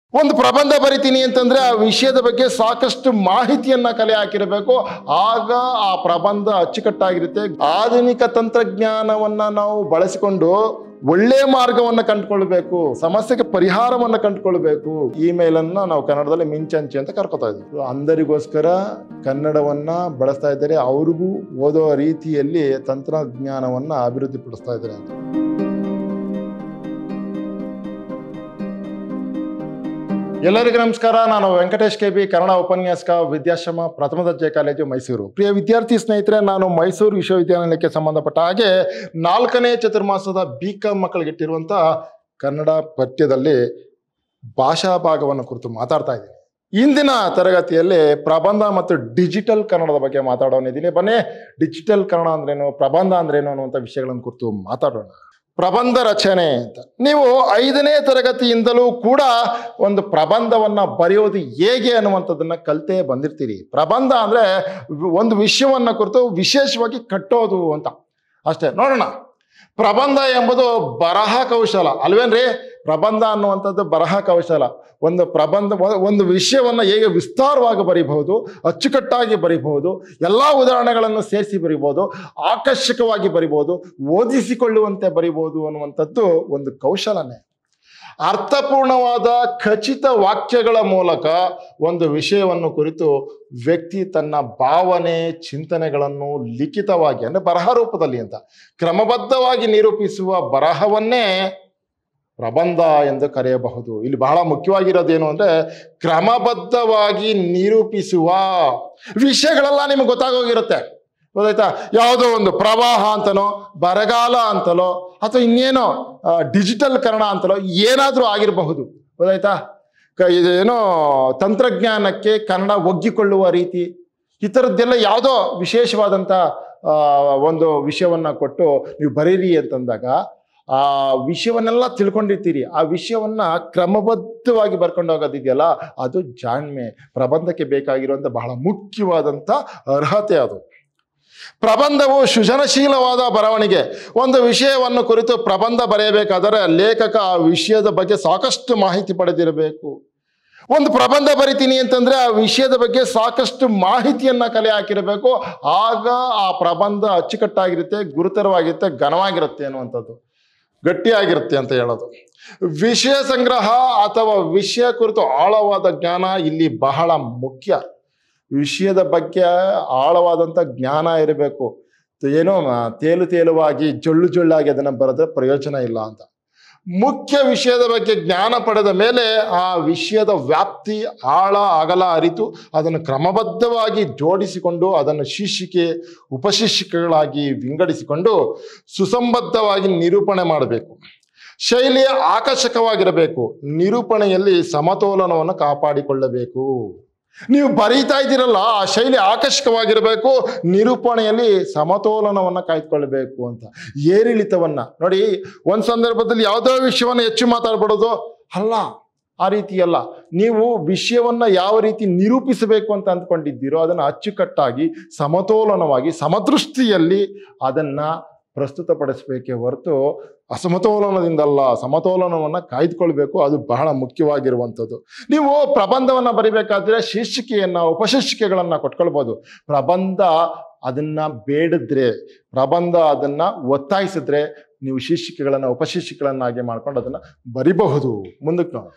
ಒಂದು ಪ್ರಬಂಧ ಬರಿತೀನಿ ಅಂತಂದ್ರೆ ಆ ವಿಷಯದ ಬಗ್ಗೆ ಸಾಕಷ್ಟು ಮಾಹಿತಿಯನ್ನ ಕಲೆ ಹಾಕಿರಬೇಕು ಆಗ ಆ ಪ್ರಬಂಧ ಅಚ್ಚುಕಟ್ಟಾಗಿರುತ್ತೆ ಆಧುನಿಕ ತಂತ್ರಜ್ಞಾನವನ್ನ ನಾವು ಬಳಸಿಕೊಂಡು ಒಳ್ಳೆ ಮಾರ್ಗವನ್ನ ಕಂಡುಕೊಳ್ಬೇಕು ಸಮಸ್ಯೆಗೆ ಪರಿಹಾರವನ್ನ ಕಂಡುಕೊಳ್ಬೇಕು ಇಮೇಲ್ ಅನ್ನ ನಾವು ಕನ್ನಡದಲ್ಲಿ ಮಿಂಚಂಚಿ ಅಂತ ಕರ್ಕೊತಾ ಇದ್ವಿ ಅಂಧರಿಗೋಸ್ಕರ ಕನ್ನಡವನ್ನ ಬಳಸ್ತಾ ಇದ್ದಾರೆ ಅವ್ರಿಗೂ ಓದೋ ರೀತಿಯಲ್ಲಿ ತಂತ್ರಜ್ಞಾನವನ್ನ ಅಭಿವೃದ್ಧಿಪಡಿಸ್ತಾ ಇದ್ದಾರೆ ಅಂತ ಎಲ್ಲರಿಗೂ ನಮಸ್ಕಾರ ನಾನು ವೆಂಕಟೇಶ್ ಕೆ ಬಿ ಕನ್ನಡ ಉಪನ್ಯಾಸಕ ವಿದ್ಯಾಶ್ರಮ ಪ್ರಥಮ ದರ್ಜೆ ಕಾಲೇಜು ಮೈಸೂರು ಪ್ರಿಯ ವಿದ್ಯಾರ್ಥಿ ಸ್ನೇಹಿತರೆ ನಾನು ಮೈಸೂರು ವಿಶ್ವವಿದ್ಯಾನಿಲಯಕ್ಕೆ ಸಂಬಂಧಪಟ್ಟ ಹಾಗೆ ನಾಲ್ಕನೇ ಚತುರ್ಮಾಸದ ಬಿ ಕಾಮ್ ಮಕ್ಕಳಿಗೆ ಇಟ್ಟಿರುವಂಥ ಕನ್ನಡ ಪಠ್ಯದಲ್ಲಿ ಭಾಷಾ ಭಾಗವನ್ನು ಕುರಿತು ಮಾತಾಡ್ತಾ ಇದ್ದೀನಿ ಇಂದಿನ ತರಗತಿಯಲ್ಲಿ ಪ್ರಬಂಧ ಮತ್ತು ಡಿಜಿಟಲ್ ಕನ್ನಡದ ಬಗ್ಗೆ ಮಾತಾಡೋನಿದ್ದೀನಿ ಬನ್ನಿ ಡಿಜಿಟಲ್ ಕನ್ನಡ ಅಂದ್ರೇನು ಪ್ರಬಂಧ ಅಂದ್ರೇನು ಅನ್ನುವಂಥ ವಿಷಯಗಳನ್ನು ಕುರಿತು ಮಾತಾಡೋಣ ಪ್ರಬಂಧ ರಚನೆ ಅಂತ ನೀವು ಐದನೇ ತರಗತಿಯಿಂದಲೂ ಕೂಡ ಒಂದು ಪ್ರಬಂಧವನ್ನ ಬರೆಯೋದು ಹೇಗೆ ಅನ್ನುವಂಥದ್ದನ್ನ ಕಲ್ತೇ ಬಂದಿರ್ತೀರಿ ಪ್ರಬಂಧ ಅಂದ್ರೆ ಒಂದು ವಿಷಯವನ್ನ ಕುರಿತು ವಿಶೇಷವಾಗಿ ಕಟ್ಟೋದು ಅಂತ ಅಷ್ಟೇ ನೋಡೋಣ ಪ್ರಬಂಧ ಎಂಬುದು ಬರಹ ಕೌಶಲ ಅಲ್ವೇನ್ರಿ ಪ್ರಬಂಧ ಅನ್ನುವಂಥದ್ದು ಬರಹ ಕೌಶಲ ಒಂದು ಪ್ರಬಂಧ ಒಂದು ವಿಷಯವನ್ನ ಹೇಗೆ ವಿಸ್ತಾರವಾಗಿ ಬರೀಬಹುದು ಅಚ್ಚುಕಟ್ಟಾಗಿ ಬರೀಬಹುದು ಎಲ್ಲ ಉದಾಹರಣೆಗಳನ್ನು ಸೇರಿಸಿ ಬರಿಬಹುದು ಆಕರ್ಷಕವಾಗಿ ಬರಿಬಹುದು ಓದಿಸಿಕೊಳ್ಳುವಂತೆ ಬರಿಬಹುದು ಅನ್ನುವಂಥದ್ದು ಒಂದು ಕೌಶಲನೇ ಅರ್ಥಪೂರ್ಣವಾದ ಖಚಿತ ವಾಕ್ಯಗಳ ಮೂಲಕ ಒಂದು ವಿಷಯವನ್ನು ಕುರಿತು ವ್ಯಕ್ತಿ ತನ್ನ ಭಾವನೆ ಚಿಂತನೆಗಳನ್ನು ಲಿಖಿತವಾಗಿ ಅಂದ್ರೆ ಬರಹ ರೂಪದಲ್ಲಿ ಅಂತ ಕ್ರಮಬದ್ಧವಾಗಿ ನಿರೂಪಿಸುವ ಬರಹವನ್ನೇ ಪ್ರಬಂಧ ಎಂದು ಕರೆಯಬಹುದು ಇಲ್ಲಿ ಬಹಳ ಮುಖ್ಯವಾಗಿರೋದೇನು ಅಂದ್ರೆ ಕ್ರಮಬದ್ಧವಾಗಿ ನಿರೂಪಿಸುವ ವಿಷಯಗಳೆಲ್ಲ ನಿಮ್ಗೆ ಗೊತ್ತಾಗೋಗಿರುತ್ತೆ ಗೊತ್ತಾಯ್ತಾ ಯಾವುದೋ ಒಂದು ಪ್ರವಾಹ ಅಂತನೋ ಬರಗಾಲ ಅಂತಲೋ ಅಥವಾ ಇನ್ನೇನೋ ಡಿಜಿಟಲ್ ಕನ್ನಡ ಅಂತಲೋ ಏನಾದರೂ ಆಗಿರಬಹುದು ಗೊತ್ತಾಯ್ತಾ ಕ- ಇದೇನೋ ತಂತ್ರಜ್ಞಾನಕ್ಕೆ ಕನ್ನಡ ಒಗ್ಗಿಕೊಳ್ಳುವ ರೀತಿ ಈ ಥರದ್ದೆಲ್ಲ ಯಾವುದೋ ವಿಶೇಷವಾದಂಥ ಆ, ಒಂದು ವಿಷಯವನ್ನ ಕೊಟ್ಟು ನೀವು ಬರೀರಿ ಅಂತಂದಾಗ ಆ ವಿಷಯವನ್ನೆಲ್ಲ ತಿಳ್ಕೊಂಡಿರ್ತೀರಿ ಆ ವಿಷಯವನ್ನ ಕ್ರಮಬದ್ಧವಾಗಿ ಬರ್ಕೊಂಡು ಹೋಗೋದಿದೆಯಲ್ಲ ಅದು ಜಾಣ್ಮೆ ಪ್ರಬಂಧಕ್ಕೆ ಬೇಕಾಗಿರುವಂಥ ಬಹಳ ಮುಖ್ಯವಾದಂಥ ಅರ್ಹತೆ ಅದು ಪ್ರಬಂಧವು ಸೃಜನಶೀಲವಾದ ಬರವಣಿಗೆ ಒಂದು ವಿಷಯವನ್ನು ಕುರಿತು ಪ್ರಬಂಧ ಬರೆಯಬೇಕಾದರೆ ಲೇಖಕ ಆ ವಿಷಯದ ಬಗ್ಗೆ ಸಾಕಷ್ಟು ಮಾಹಿತಿ ಪಡೆದಿರಬೇಕು ಒಂದು ಪ್ರಬಂಧ ಬರಿತೀನಿ ಅಂತಂದ್ರೆ ಆ ವಿಷಯದ ಬಗ್ಗೆ ಸಾಕಷ್ಟು ಮಾಹಿತಿಯನ್ನ ಕಲೆ ಹಾಕಿರಬೇಕು ಆಗ ಆ ಪ್ರಬಂಧ ಅಚ್ಚುಕಟ್ಟಾಗಿರುತ್ತೆ ಗುರುತರವಾಗಿರುತ್ತೆ ಘನವಾಗಿರುತ್ತೆ ಅನ್ನುವಂಥದ್ದು ಗಟ್ಟಿಯಾಗಿರುತ್ತೆ ಅಂತ ಹೇಳೋದು ವಿಷಯ ಸಂಗ್ರಹ ಅಥವಾ ವಿಷಯ ಕುರಿತು ಆಳವಾದ ಜ್ಞಾನ ಇಲ್ಲಿ ಬಹಳ ಮುಖ್ಯ ವಿಷಯದ ಬಗ್ಗೆ ಆಳವಾದಂಥ ಜ್ಞಾನ ಇರಬೇಕು ಏನೋ ಆ, ತೇಲು ತೇಲುವಾಗಿ ಜೊಳ್ಳು ಜೊಳ್ಳಾಗಿ ಅದನ್ನು ಬರೆದ್ರೆ ಪ್ರಯೋಜನ ಇಲ್ಲ ಅಂತ ಮುಖ್ಯ ವಿಷಯದ ಬಗ್ಗೆ ಜ್ಞಾನ ಪಡೆದ ಮೇಲೆ ಆ ವಿಷಯದ ವ್ಯಾಪ್ತಿ ಆಳ ಅಗಲ ಅರಿತು ಅದನ್ನು ಕ್ರಮಬದ್ಧವಾಗಿ ಜೋಡಿಸಿಕೊಂಡು ಅದನ್ನು ಶೀರ್ಷಿಕೆ ಉಪಶೀರ್ಷಿಕೆಗಳಾಗಿ ವಿಂಗಡಿಸಿಕೊಂಡು ಸುಸಂಬದ್ಧವಾಗಿ ನಿರೂಪಣೆ ಮಾಡಬೇಕು ಶೈಲಿ ಆಕರ್ಷಕವಾಗಿರಬೇಕು ನಿರೂಪಣೆಯಲ್ಲಿ ಸಮತೋಲನವನ್ನು ಕಾಪಾಡಿಕೊಳ್ಳಬೇಕು ನೀವು ಬರೀತಾ ಇದ್ದೀರಲ್ಲ ಆ ಶೈಲಿ ಆಕರ್ಷಕವಾಗಿರಬೇಕು ನಿರೂಪಣೆಯಲ್ಲಿ ಸಮತೋಲನವನ್ನ ಕಾಯ್ದುಕೊಳ್ಬೇಕು ಅಂತ ಏರಿಳಿತವನ್ನ ನೋಡಿ ಒಂದ್ ಸಂದರ್ಭದಲ್ಲಿ ಯಾವುದೋ ವಿಷಯವನ್ನ ಹೆಚ್ಚು ಮಾತಾಡ್ಬಿಡೋದು ಅಲ್ಲ ಆ ರೀತಿ ಅಲ್ಲ ನೀವು ವಿಷಯವನ್ನ ಯಾವ ರೀತಿ ನಿರೂಪಿಸಬೇಕು ಅಂತ ಅಂದ್ಕೊಂಡಿದ್ದೀರೋ ಅದನ್ನ ಅಚ್ಚುಕಟ್ಟಾಗಿ ಸಮತೋಲನವಾಗಿ ಸಮದೃಷ್ಟಿಯಲ್ಲಿ ಅದನ್ನ ಪ್ರಸ್ತುತಪಡಿಸಬೇಕೇ ಹೊರತು ಅಸಮತೋಲನದಿಂದಲ್ಲ ಸಮತೋಲನವನ್ನ ಕಾಯ್ದುಕೊಳ್ಬೇಕು ಅದು ಬಹಳ ಮುಖ್ಯವಾಗಿರುವಂಥದ್ದು ನೀವು ಪ್ರಬಂಧವನ್ನ ಬರಿಬೇಕಾದ್ರೆ ಶೀರ್ಷಿಕೆಯನ್ನ ಉಪಶೀರ್ಷಿಕೆಗಳನ್ನ ಕೊಟ್ಕೊಳ್ಬೋದು ಪ್ರಬಂಧ ಅದನ್ನ ಬೇಡಿದ್ರೆ ಪ್ರಬಂಧ ಅದನ್ನ ಒತ್ತಾಯಿಸಿದ್ರೆ ನೀವು ಶೀರ್ಷಿಕೆಗಳನ್ನ ಉಪಶೀರ್ಷಿಕೆಗಳನ್ನಾಗಿ ಮಾಡ್ಕೊಂಡು ಅದನ್ನ ಬರಿಬಹುದು ಮುಂದಕ್ಕೆ ನಾವು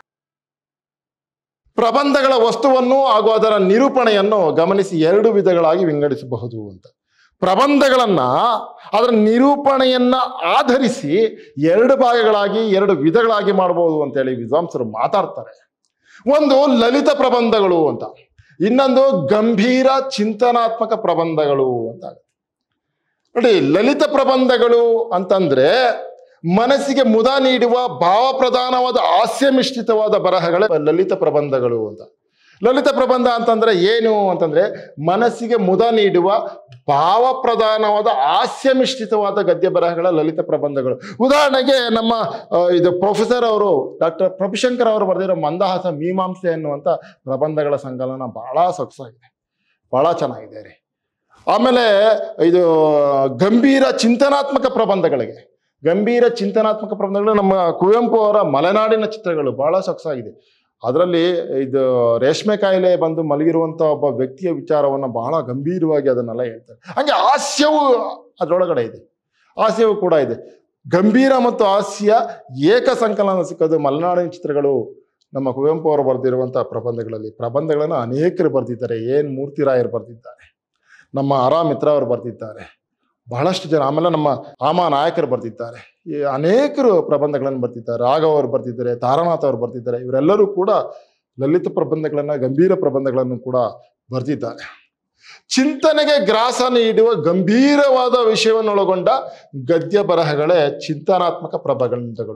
ಪ್ರಬಂಧಗಳ ವಸ್ತುವನ್ನು ಹಾಗೂ ಅದರ ನಿರೂಪಣೆಯನ್ನು ಗಮನಿಸಿ ಎರಡು ವಿಧಗಳಾಗಿ ವಿಂಗಡಿಸಬಹುದು ಅಂತ ಪ್ರಬಂಧಗಳನ್ನ ಅದರ ನಿರೂಪಣೆಯನ್ನ ಆಧರಿಸಿ ಎರಡು ಭಾಗಗಳಾಗಿ ಎರಡು ವಿಧಗಳಾಗಿ ಮಾಡಬಹುದು ಅಂತೇಳಿ ವಿದ್ವಾಂಸರು ಮಾತಾಡ್ತಾರೆ ಒಂದು ಲಲಿತ ಪ್ರಬಂಧಗಳು ಅಂತ ಇನ್ನೊಂದು ಗಂಭೀರ ಚಿಂತನಾತ್ಮಕ ಪ್ರಬಂಧಗಳು ಅಂತ ನೋಡಿ ಲಲಿತ ಪ್ರಬಂಧಗಳು ಅಂತಂದ್ರೆ ಮನಸ್ಸಿಗೆ ಮುದ ನೀಡುವ ಭಾವಪ್ರಧಾನವಾದ ಹಾಸ್ಯ ಮಿಶ್ರಿತವಾದ ಬರಹಗಳೇ ಲಲಿತ ಪ್ರಬಂಧಗಳು ಅಂತ ಲಲಿತ ಪ್ರಬಂಧ ಅಂತಂದ್ರೆ ಏನು ಅಂತಂದ್ರೆ ಮನಸ್ಸಿಗೆ ಮುದ ನೀಡುವ ಭಾವಪ್ರಧಾನವಾದ ಹಾಸ್ಯ ಮಿಶ್ರಿತವಾದ ಗದ್ಯ ಬರಹಗಳ ಲಲಿತ ಪ್ರಬಂಧಗಳು ಉದಾಹರಣೆಗೆ ನಮ್ಮ ಆ, ಇದು ಪ್ರೊಫೆಸರ್ ಅವರು ಡಾಕ್ಟರ್ ಪ್ರಭುಶಂಕರ್ ಅವರು ಬರೆದಿರೋ ಮಂದಹಾಸ ಮೀಮಾಂಸೆ ಅನ್ನುವಂಥ ಪ್ರಬಂಧಗಳ ಸಂಕಲನ ಬಹಳ ಸೊಗಸಾಗಿದೆ ಬಹಳ ಚೆನ್ನಾಗಿದೆ ರೀ ಆಮೇಲೆ ಇದು ಗಂಭೀರ ಚಿಂತನಾತ್ಮಕ ಪ್ರಬಂಧಗಳಿಗೆ ಗಂಭೀರ ಚಿಂತನಾತ್ಮಕ ಪ್ರಬಂಧಗಳು ನಮ್ಮ ಕುವೆಂಪು ಅವರ ಮಲೆನಾಡಿನ ಚಿತ್ರಗಳು ಬಹಳ ಸೊಗಸಾಗಿದೆ ಅದರಲ್ಲಿ ಇದು ರೇಷ್ಮೆ ಕಾಯಿಲೆ ಬಂದು ಮಲಗಿರುವಂಥ ಒಬ್ಬ ವ್ಯಕ್ತಿಯ ವಿಚಾರವನ್ನು ಬಹಳ ಗಂಭೀರವಾಗಿ ಅದನ್ನೆಲ್ಲ ಹೇಳ್ತಾರೆ ಹಾಗೆ ಹಾಸ್ಯವು ಅದರೊಳಗಡೆ ಇದೆ ಹಾಸ್ಯವು ಕೂಡ ಇದೆ ಗಂಭೀರ ಮತ್ತು ಹಾಸ್ಯ ಏಕ ಸಂಕಲನ ಸಿಕ್ಕೋದು ಮಲೆನಾಡಿನ ಚಿತ್ರಗಳು ನಮ್ಮ ಕುವೆಂಪು ಅವರು ಬರೆದಿರುವಂಥ ಪ್ರಬಂಧಗಳಲ್ಲಿ ಪ್ರಬಂಧಗಳನ್ನು ಅನೇಕರು ಬರೆದಿದ್ದಾರೆ ಏನ್ ಮೂರ್ತಿರಾಯರು ಬರೆದಿದ್ದಾರೆ ನಮ್ಮ ಅರಾ ಮಿತ್ರ ಅವರು ಬರೆದಿದ್ದಾರೆ ಬಹಳಷ್ಟು ಜನ ಆಮೇಲೆ ನಮ್ಮ ಆಮ ನಾಯಕರು ಬರ್ತಿದ್ದಾರೆ ಈ ಅನೇಕರು ಪ್ರಬಂಧಗಳನ್ನು ಬರ್ತಿದ್ದಾರೆ ರಾಘವ್ ಅವರು ಬರ್ತಿದ್ದಾರೆ ತಾರನಾಥ್ ಅವರು ಬರ್ತಿದ್ದಾರೆ ಇವರೆಲ್ಲರೂ ಕೂಡ ಲಲಿತ ಪ್ರಬಂಧಗಳನ್ನ ಗಂಭೀರ ಪ್ರಬಂಧಗಳನ್ನು ಕೂಡ ಬರ್ತಿದ್ದಾರೆ ಚಿಂತನೆಗೆ ಗ್ರಾಸ ನೀಡುವ ಗಂಭೀರವಾದ ವಿಷಯವನ್ನೊಳಗೊಂಡ ಗದ್ಯ ಬರಹಗಳೇ ಚಿಂತನಾತ್ಮಕ ಪ್ರಬಂಧಗಳು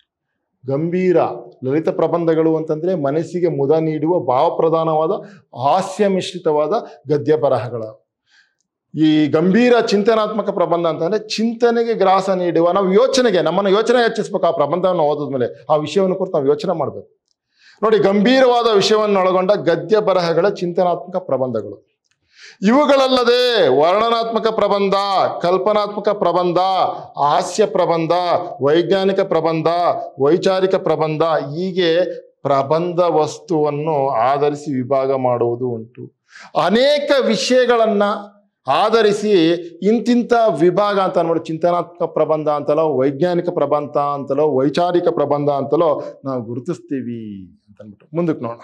ಗಂಭೀರ ಲಲಿತ ಪ್ರಬಂಧಗಳು ಅಂತಂದ್ರೆ ಮನಸ್ಸಿಗೆ ಮುದ ನೀಡುವ ಭಾವಪ್ರಧಾನವಾದ ಹಾಸ್ಯ ಮಿಶ್ರಿತವಾದ ಗದ್ಯ ಬರಹಗಳು ಈ ಗಂಭೀರ ಚಿಂತನಾತ್ಮಕ ಪ್ರಬಂಧ ಅಂತಂದ್ರೆ ಚಿಂತನೆಗೆ ಗ್ರಾಸ ನೀಡುವ ನಾವು ಯೋಚನೆಗೆ ನಮ್ಮನ್ನು ಯೋಚನೆ ಹೆಚ್ಚಿಸ್ಬೇಕು ಆ ಪ್ರಬಂಧವನ್ನು ಓದಿದ್ಮೇಲೆ ಆ ವಿಷಯವನ್ನು ಕುರಿತು ನಾವು ಯೋಚನೆ ಮಾಡಬೇಕು ನೋಡಿ ಗಂಭೀರವಾದ ವಿಷಯವನ್ನು ಒಳಗೊಂಡ ಗದ್ಯ ಬರಹಗಳ ಚಿಂತನಾತ್ಮಕ ಪ್ರಬಂಧಗಳು ಇವುಗಳಲ್ಲದೆ ವರ್ಣನಾತ್ಮಕ ಪ್ರಬಂಧ ಕಲ್ಪನಾತ್ಮಕ ಪ್ರಬಂಧ ಹಾಸ್ಯ ಪ್ರಬಂಧ ವೈಜ್ಞಾನಿಕ ಪ್ರಬಂಧ ವೈಚಾರಿಕ ಪ್ರಬಂಧ ಹೀಗೆ ಪ್ರಬಂಧ ವಸ್ತುವನ್ನು ಆಧರಿಸಿ ವಿಭಾಗ ಮಾಡುವುದು ಉಂಟು ಅನೇಕ ವಿಷಯಗಳನ್ನ ಆಧರಿಸಿ ಇಂತಿಂಥ ವಿಭಾಗ ಅಂತ ಅನ್ಬಿಟ್ಟು ಚಿಂತನಾತ್ಮಕ ಪ್ರಬಂಧ ಅಂತಲೋ ವೈಜ್ಞಾನಿಕ ಪ್ರಬಂಧ ಅಂತಲೋ ವೈಚಾರಿಕ ಪ್ರಬಂಧ ಅಂತಲೋ ನಾವು ಗುರುತಿಸ್ತೀವಿ ಅಂತ ಅಂದ್ಬಿಟ್ಟು ಮುಂದಕ್ಕೆ ನೋಡೋಣ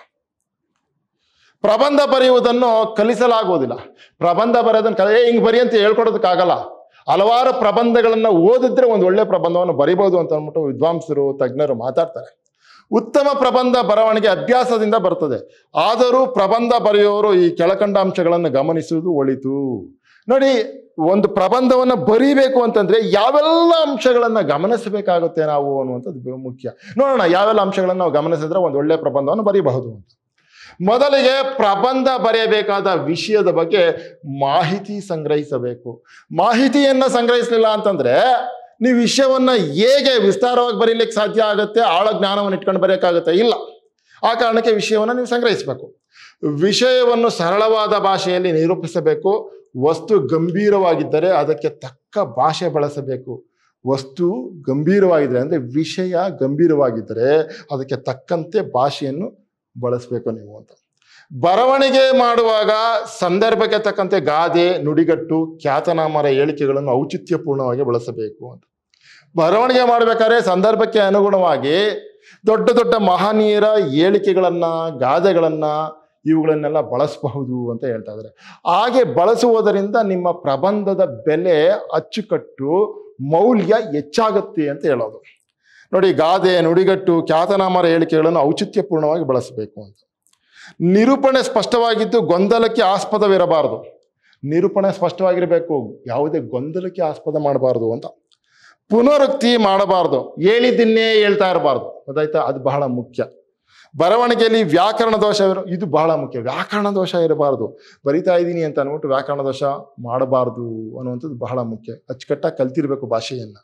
ಪ್ರಬಂಧ ಬರೆಯುವುದನ್ನು ಕಲಿಸಲಾಗುವುದಿಲ್ಲ ಪ್ರಬಂಧ ಬರೆಯೋದನ್ನು ಕಲಿ ಹಿಂಗೆ ಬರಿ ಅಂತ ಹೇಳ್ಕೊಡೋದಕ್ಕಾಗಲ್ಲ ಹಲವಾರು ಪ್ರಬಂಧಗಳನ್ನ ಓದಿದ್ರೆ ಒಂದು ಒಳ್ಳೆ ಪ್ರಬಂಧವನ್ನು ಬರಿಬೋದು ಅಂತ ಅಂದ್ಬಿಟ್ಟು ವಿದ್ವಾಂಸರು ತಜ್ಞರು ಮಾತಾಡ್ತಾರೆ ಉತ್ತಮ ಪ್ರಬಂಧ ಬರವಣಿಗೆ ಅಭ್ಯಾಸದಿಂದ ಬರ್ತದೆ ಆದರೂ ಪ್ರಬಂಧ ಬರೆಯೋರು ಈ ಕೆಳಕಂಡ ಅಂಶಗಳನ್ನು ಗಮನಿಸುವುದು ಒಳಿತು ನೋಡಿ ಒಂದು ಪ್ರಬಂಧವನ್ನ ಬರೀಬೇಕು ಅಂತಂದ್ರೆ ಯಾವೆಲ್ಲ ಅಂಶಗಳನ್ನ ಗಮನಿಸಬೇಕಾಗುತ್ತೆ ನಾವು ಅನ್ನುವಂಥದ್ದು ಬ- ಮುಖ್ಯ ನೋಡೋಣ ಯಾವೆಲ್ಲ ಅಂಶಗಳನ್ನ ನಾವು ಗಮನಿಸಿದ್ರೆ ಒಂದು ಒಳ್ಳೆ ಪ್ರಬಂಧವನ್ನು ಬರೀಬಹುದು ಅಂತ ಮೊದಲಿಗೆ ಪ್ರಬಂಧ ಬರೆಯಬೇಕಾದ ವಿಷಯದ ಬಗ್ಗೆ ಮಾಹಿತಿ ಸಂಗ್ರಹಿಸಬೇಕು ಮಾಹಿತಿಯನ್ನ ಸಂಗ್ರಹಿಸಲಿಲ್ಲ ಅಂತಂದ್ರೆ ನೀವು ವಿಷಯವನ್ನ ಹೇಗೆ ವಿಸ್ತಾರವಾಗಿ ಬರೀಲಿಕ್ಕೆ ಸಾಧ್ಯ ಆಗುತ್ತೆ ಆಳ ಜ್ಞಾನವನ್ನು ಇಟ್ಕೊಂಡು ಬರೆಯೋಕ್ಕಾಗುತ್ತೆ ಇಲ್ಲ ಆ ಕಾರಣಕ್ಕೆ ವಿಷಯವನ್ನು ನೀವು ಸಂಗ್ರಹಿಸಬೇಕು ವಿಷಯವನ್ನು ಸರಳವಾದ ಭಾಷೆಯಲ್ಲಿ ನಿರೂಪಿಸಬೇಕು ವಸ್ತು ಗಂಭೀರವಾಗಿದ್ದರೆ ಅದಕ್ಕೆ ತಕ್ಕ ಭಾಷೆ ಬಳಸಬೇಕು ವಸ್ತು ಗಂಭೀರವಾಗಿದ್ದರೆ ಅಂದರೆ ವಿಷಯ ಗಂಭೀರವಾಗಿದ್ದರೆ ಅದಕ್ಕೆ ತಕ್ಕಂತೆ ಭಾಷೆಯನ್ನು ಬಳಸಬೇಕು ನೀವು ಅಂತ ಬರವಣಿಗೆ ಮಾಡುವಾಗ ಸಂದರ್ಭಕ್ಕೆ ತಕ್ಕಂತೆ ಗಾದೆ ನುಡಿಗಟ್ಟು ಖ್ಯಾತನಾಮರ ಹೇಳಿಕೆಗಳನ್ನು ಔಚಿತ್ಯಪೂರ್ಣವಾಗಿ ಬಳಸಬೇಕು ಅಂತ ಬರವಣಿಗೆ ಮಾಡಬೇಕಾದ್ರೆ ಸಂದರ್ಭಕ್ಕೆ ಅನುಗುಣವಾಗಿ ದೊಡ್ಡ ದೊಡ್ಡ ಮಹನೀಯರ ಹೇಳಿಕೆಗಳನ್ನ ಗಾದೆಗಳನ್ನ ಇವುಗಳನ್ನೆಲ್ಲ ಬಳಸಬಹುದು ಅಂತ ಹೇಳ್ತಾ ಇದ್ದಾರೆ ಹಾಗೆ ಬಳಸುವುದರಿಂದ ನಿಮ್ಮ ಪ್ರಬಂಧದ ಬೆಲೆ ಅಚ್ಚುಕಟ್ಟು ಮೌಲ್ಯ ಹೆಚ್ಚಾಗುತ್ತೆ ಅಂತ ಹೇಳೋದು ನೋಡಿ ಗಾದೆ ನುಡಿಗಟ್ಟು ಖ್ಯಾತನಾಮರ ಹೇಳಿಕೆಗಳನ್ನು ಔಚಿತ್ಯಪೂರ್ಣವಾಗಿ ಬಳಸಬೇಕು ಅಂತ ನಿರೂಪಣೆ ಸ್ಪಷ್ಟವಾಗಿದ್ದು ಗೊಂದಲಕ್ಕೆ ಆಸ್ಪದವಿರಬಾರದು ನಿರೂಪಣೆ ಸ್ಪಷ್ಟವಾಗಿರಬೇಕು ಯಾವುದೇ ಗೊಂದಲಕ್ಕೆ ಆಸ್ಪದ ಮಾಡಬಾರ್ದು ಅಂತ ಪುನರುಕ್ತಿ ಮಾಡಬಾರ್ದು ಹೇಳಿದ್ದನ್ನೇ ಹೇಳ್ತಾ ಇರಬಾರ್ದು ಗೊತ್ತಾಯ್ತಾ ಅದು ಬಹಳ ಮುಖ್ಯ ಬರವಣಿಗೆಯಲ್ಲಿ ವ್ಯಾಕರಣ ದೋಷ ಇರೋ- ಇದು ಬಹಳ ಮುಖ್ಯ ವ್ಯಾಕರಣ ದೋಷ ಇರಬಾರ್ದು ಬರಿತಾ ಇದ್ದೀನಿ ಅಂತ ಅಂದ್ಬಿಟ್ಟು ವ್ಯಾಕರಣ ದೋಷ ಮಾಡಬಾರ್ದು ಅನ್ನುವಂಥದ್ದು ಬಹಳ ಮುಖ್ಯ ಅಚ್ಚುಕಟ್ಟಾಗಿ ಕಲ್ತಿರ್ಬೇಕು ಭಾಷೆಯನ್ನ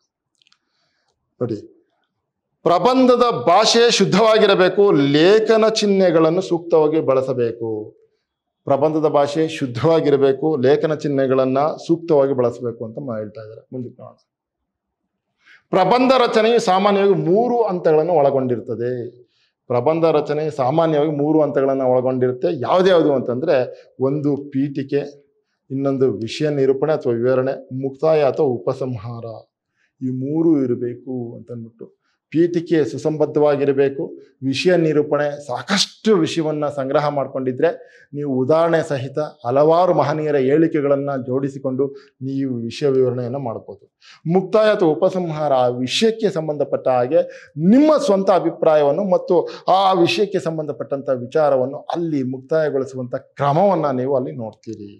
ನೋಡಿ ಪ್ರಬಂಧದ ಭಾಷೆ ಶುದ್ಧವಾಗಿರಬೇಕು ಲೇಖನ ಚಿಹ್ನೆಗಳನ್ನು ಸೂಕ್ತವಾಗಿ ಬಳಸಬೇಕು ಪ್ರಬಂಧದ ಭಾಷೆ ಶುದ್ಧವಾಗಿರಬೇಕು ಲೇಖನ ಚಿಹ್ನೆಗಳನ್ನ ಸೂಕ್ತವಾಗಿ ಬಳಸಬೇಕು ಅಂತ ಮ- ಹೇಳ್ತಾ ಇದ್ದಾರೆ ಮುಂದಕ್ಕೆ ನೋಡೋಣ ಪ್ರಬಂಧ ರಚನೆಯು ಸಾಮಾನ್ಯವಾಗಿ ಮೂರು ಹಂತಗಳನ್ನು ಒಳಗೊಂಡಿರ್ತದೆ ಪ್ರಬಂಧ ರಚನೆ ಸಾಮಾನ್ಯವಾಗಿ ಮೂರು ಹಂತಗಳನ್ನು ಒಳಗೊಂಡಿರುತ್ತೆ ಯಾವ್ದ್ಯಾವುದು ಅಂತಂದ್ರೆ ಒಂದು ಪೀಠಿಕೆ ಇನ್ನೊಂದು ವಿಷಯ ನಿರೂಪಣೆ ಅಥವಾ ವಿವರಣೆ ಮುಕ್ತಾಯ ಅಥವಾ ಉಪಸಂಹಾರ ಈ ಮೂರು ಇರಬೇಕು ಅಂತಂದ್ಬಿಟ್ಟು ಪೀಠಿಕೆ ಸುಸಂಬದ್ಧವಾಗಿರಬೇಕು ವಿಷಯ ನಿರೂಪಣೆ ಸಾಕಷ್ಟು ವಿಷಯವನ್ನ ಸಂಗ್ರಹ ಮಾಡ್ಕೊಂಡಿದ್ರೆ ನೀವು ಉದಾಹರಣೆ ಸಹಿತ ಹಲವಾರು ಮಹನೀಯರ ಹೇಳಿಕೆಗಳನ್ನ ಜೋಡಿಸಿಕೊಂಡು ನೀವು ವಿಷಯ ವಿವರಣೆಯನ್ನು ಮಾಡ್ಬೋದು ಮುಕ್ತಾಯ ಅಥವಾ ಉಪಸಂಹಾರ ಆ ವಿಷಯಕ್ಕೆ ಸಂಬಂಧಪಟ್ಟ ಹಾಗೆ ನಿಮ್ಮ ಸ್ವಂತ ಅಭಿಪ್ರಾಯವನ್ನು ಮತ್ತು ಆ ವಿಷಯಕ್ಕೆ ಸಂಬಂಧಪಟ್ಟಂತ ವಿಚಾರವನ್ನು ಅಲ್ಲಿ ಮುಕ್ತಾಯಗೊಳಿಸುವಂತ ಕ್ರಮವನ್ನ ನೀವು ಅಲ್ಲಿ ನೋಡ್ತೀರಿ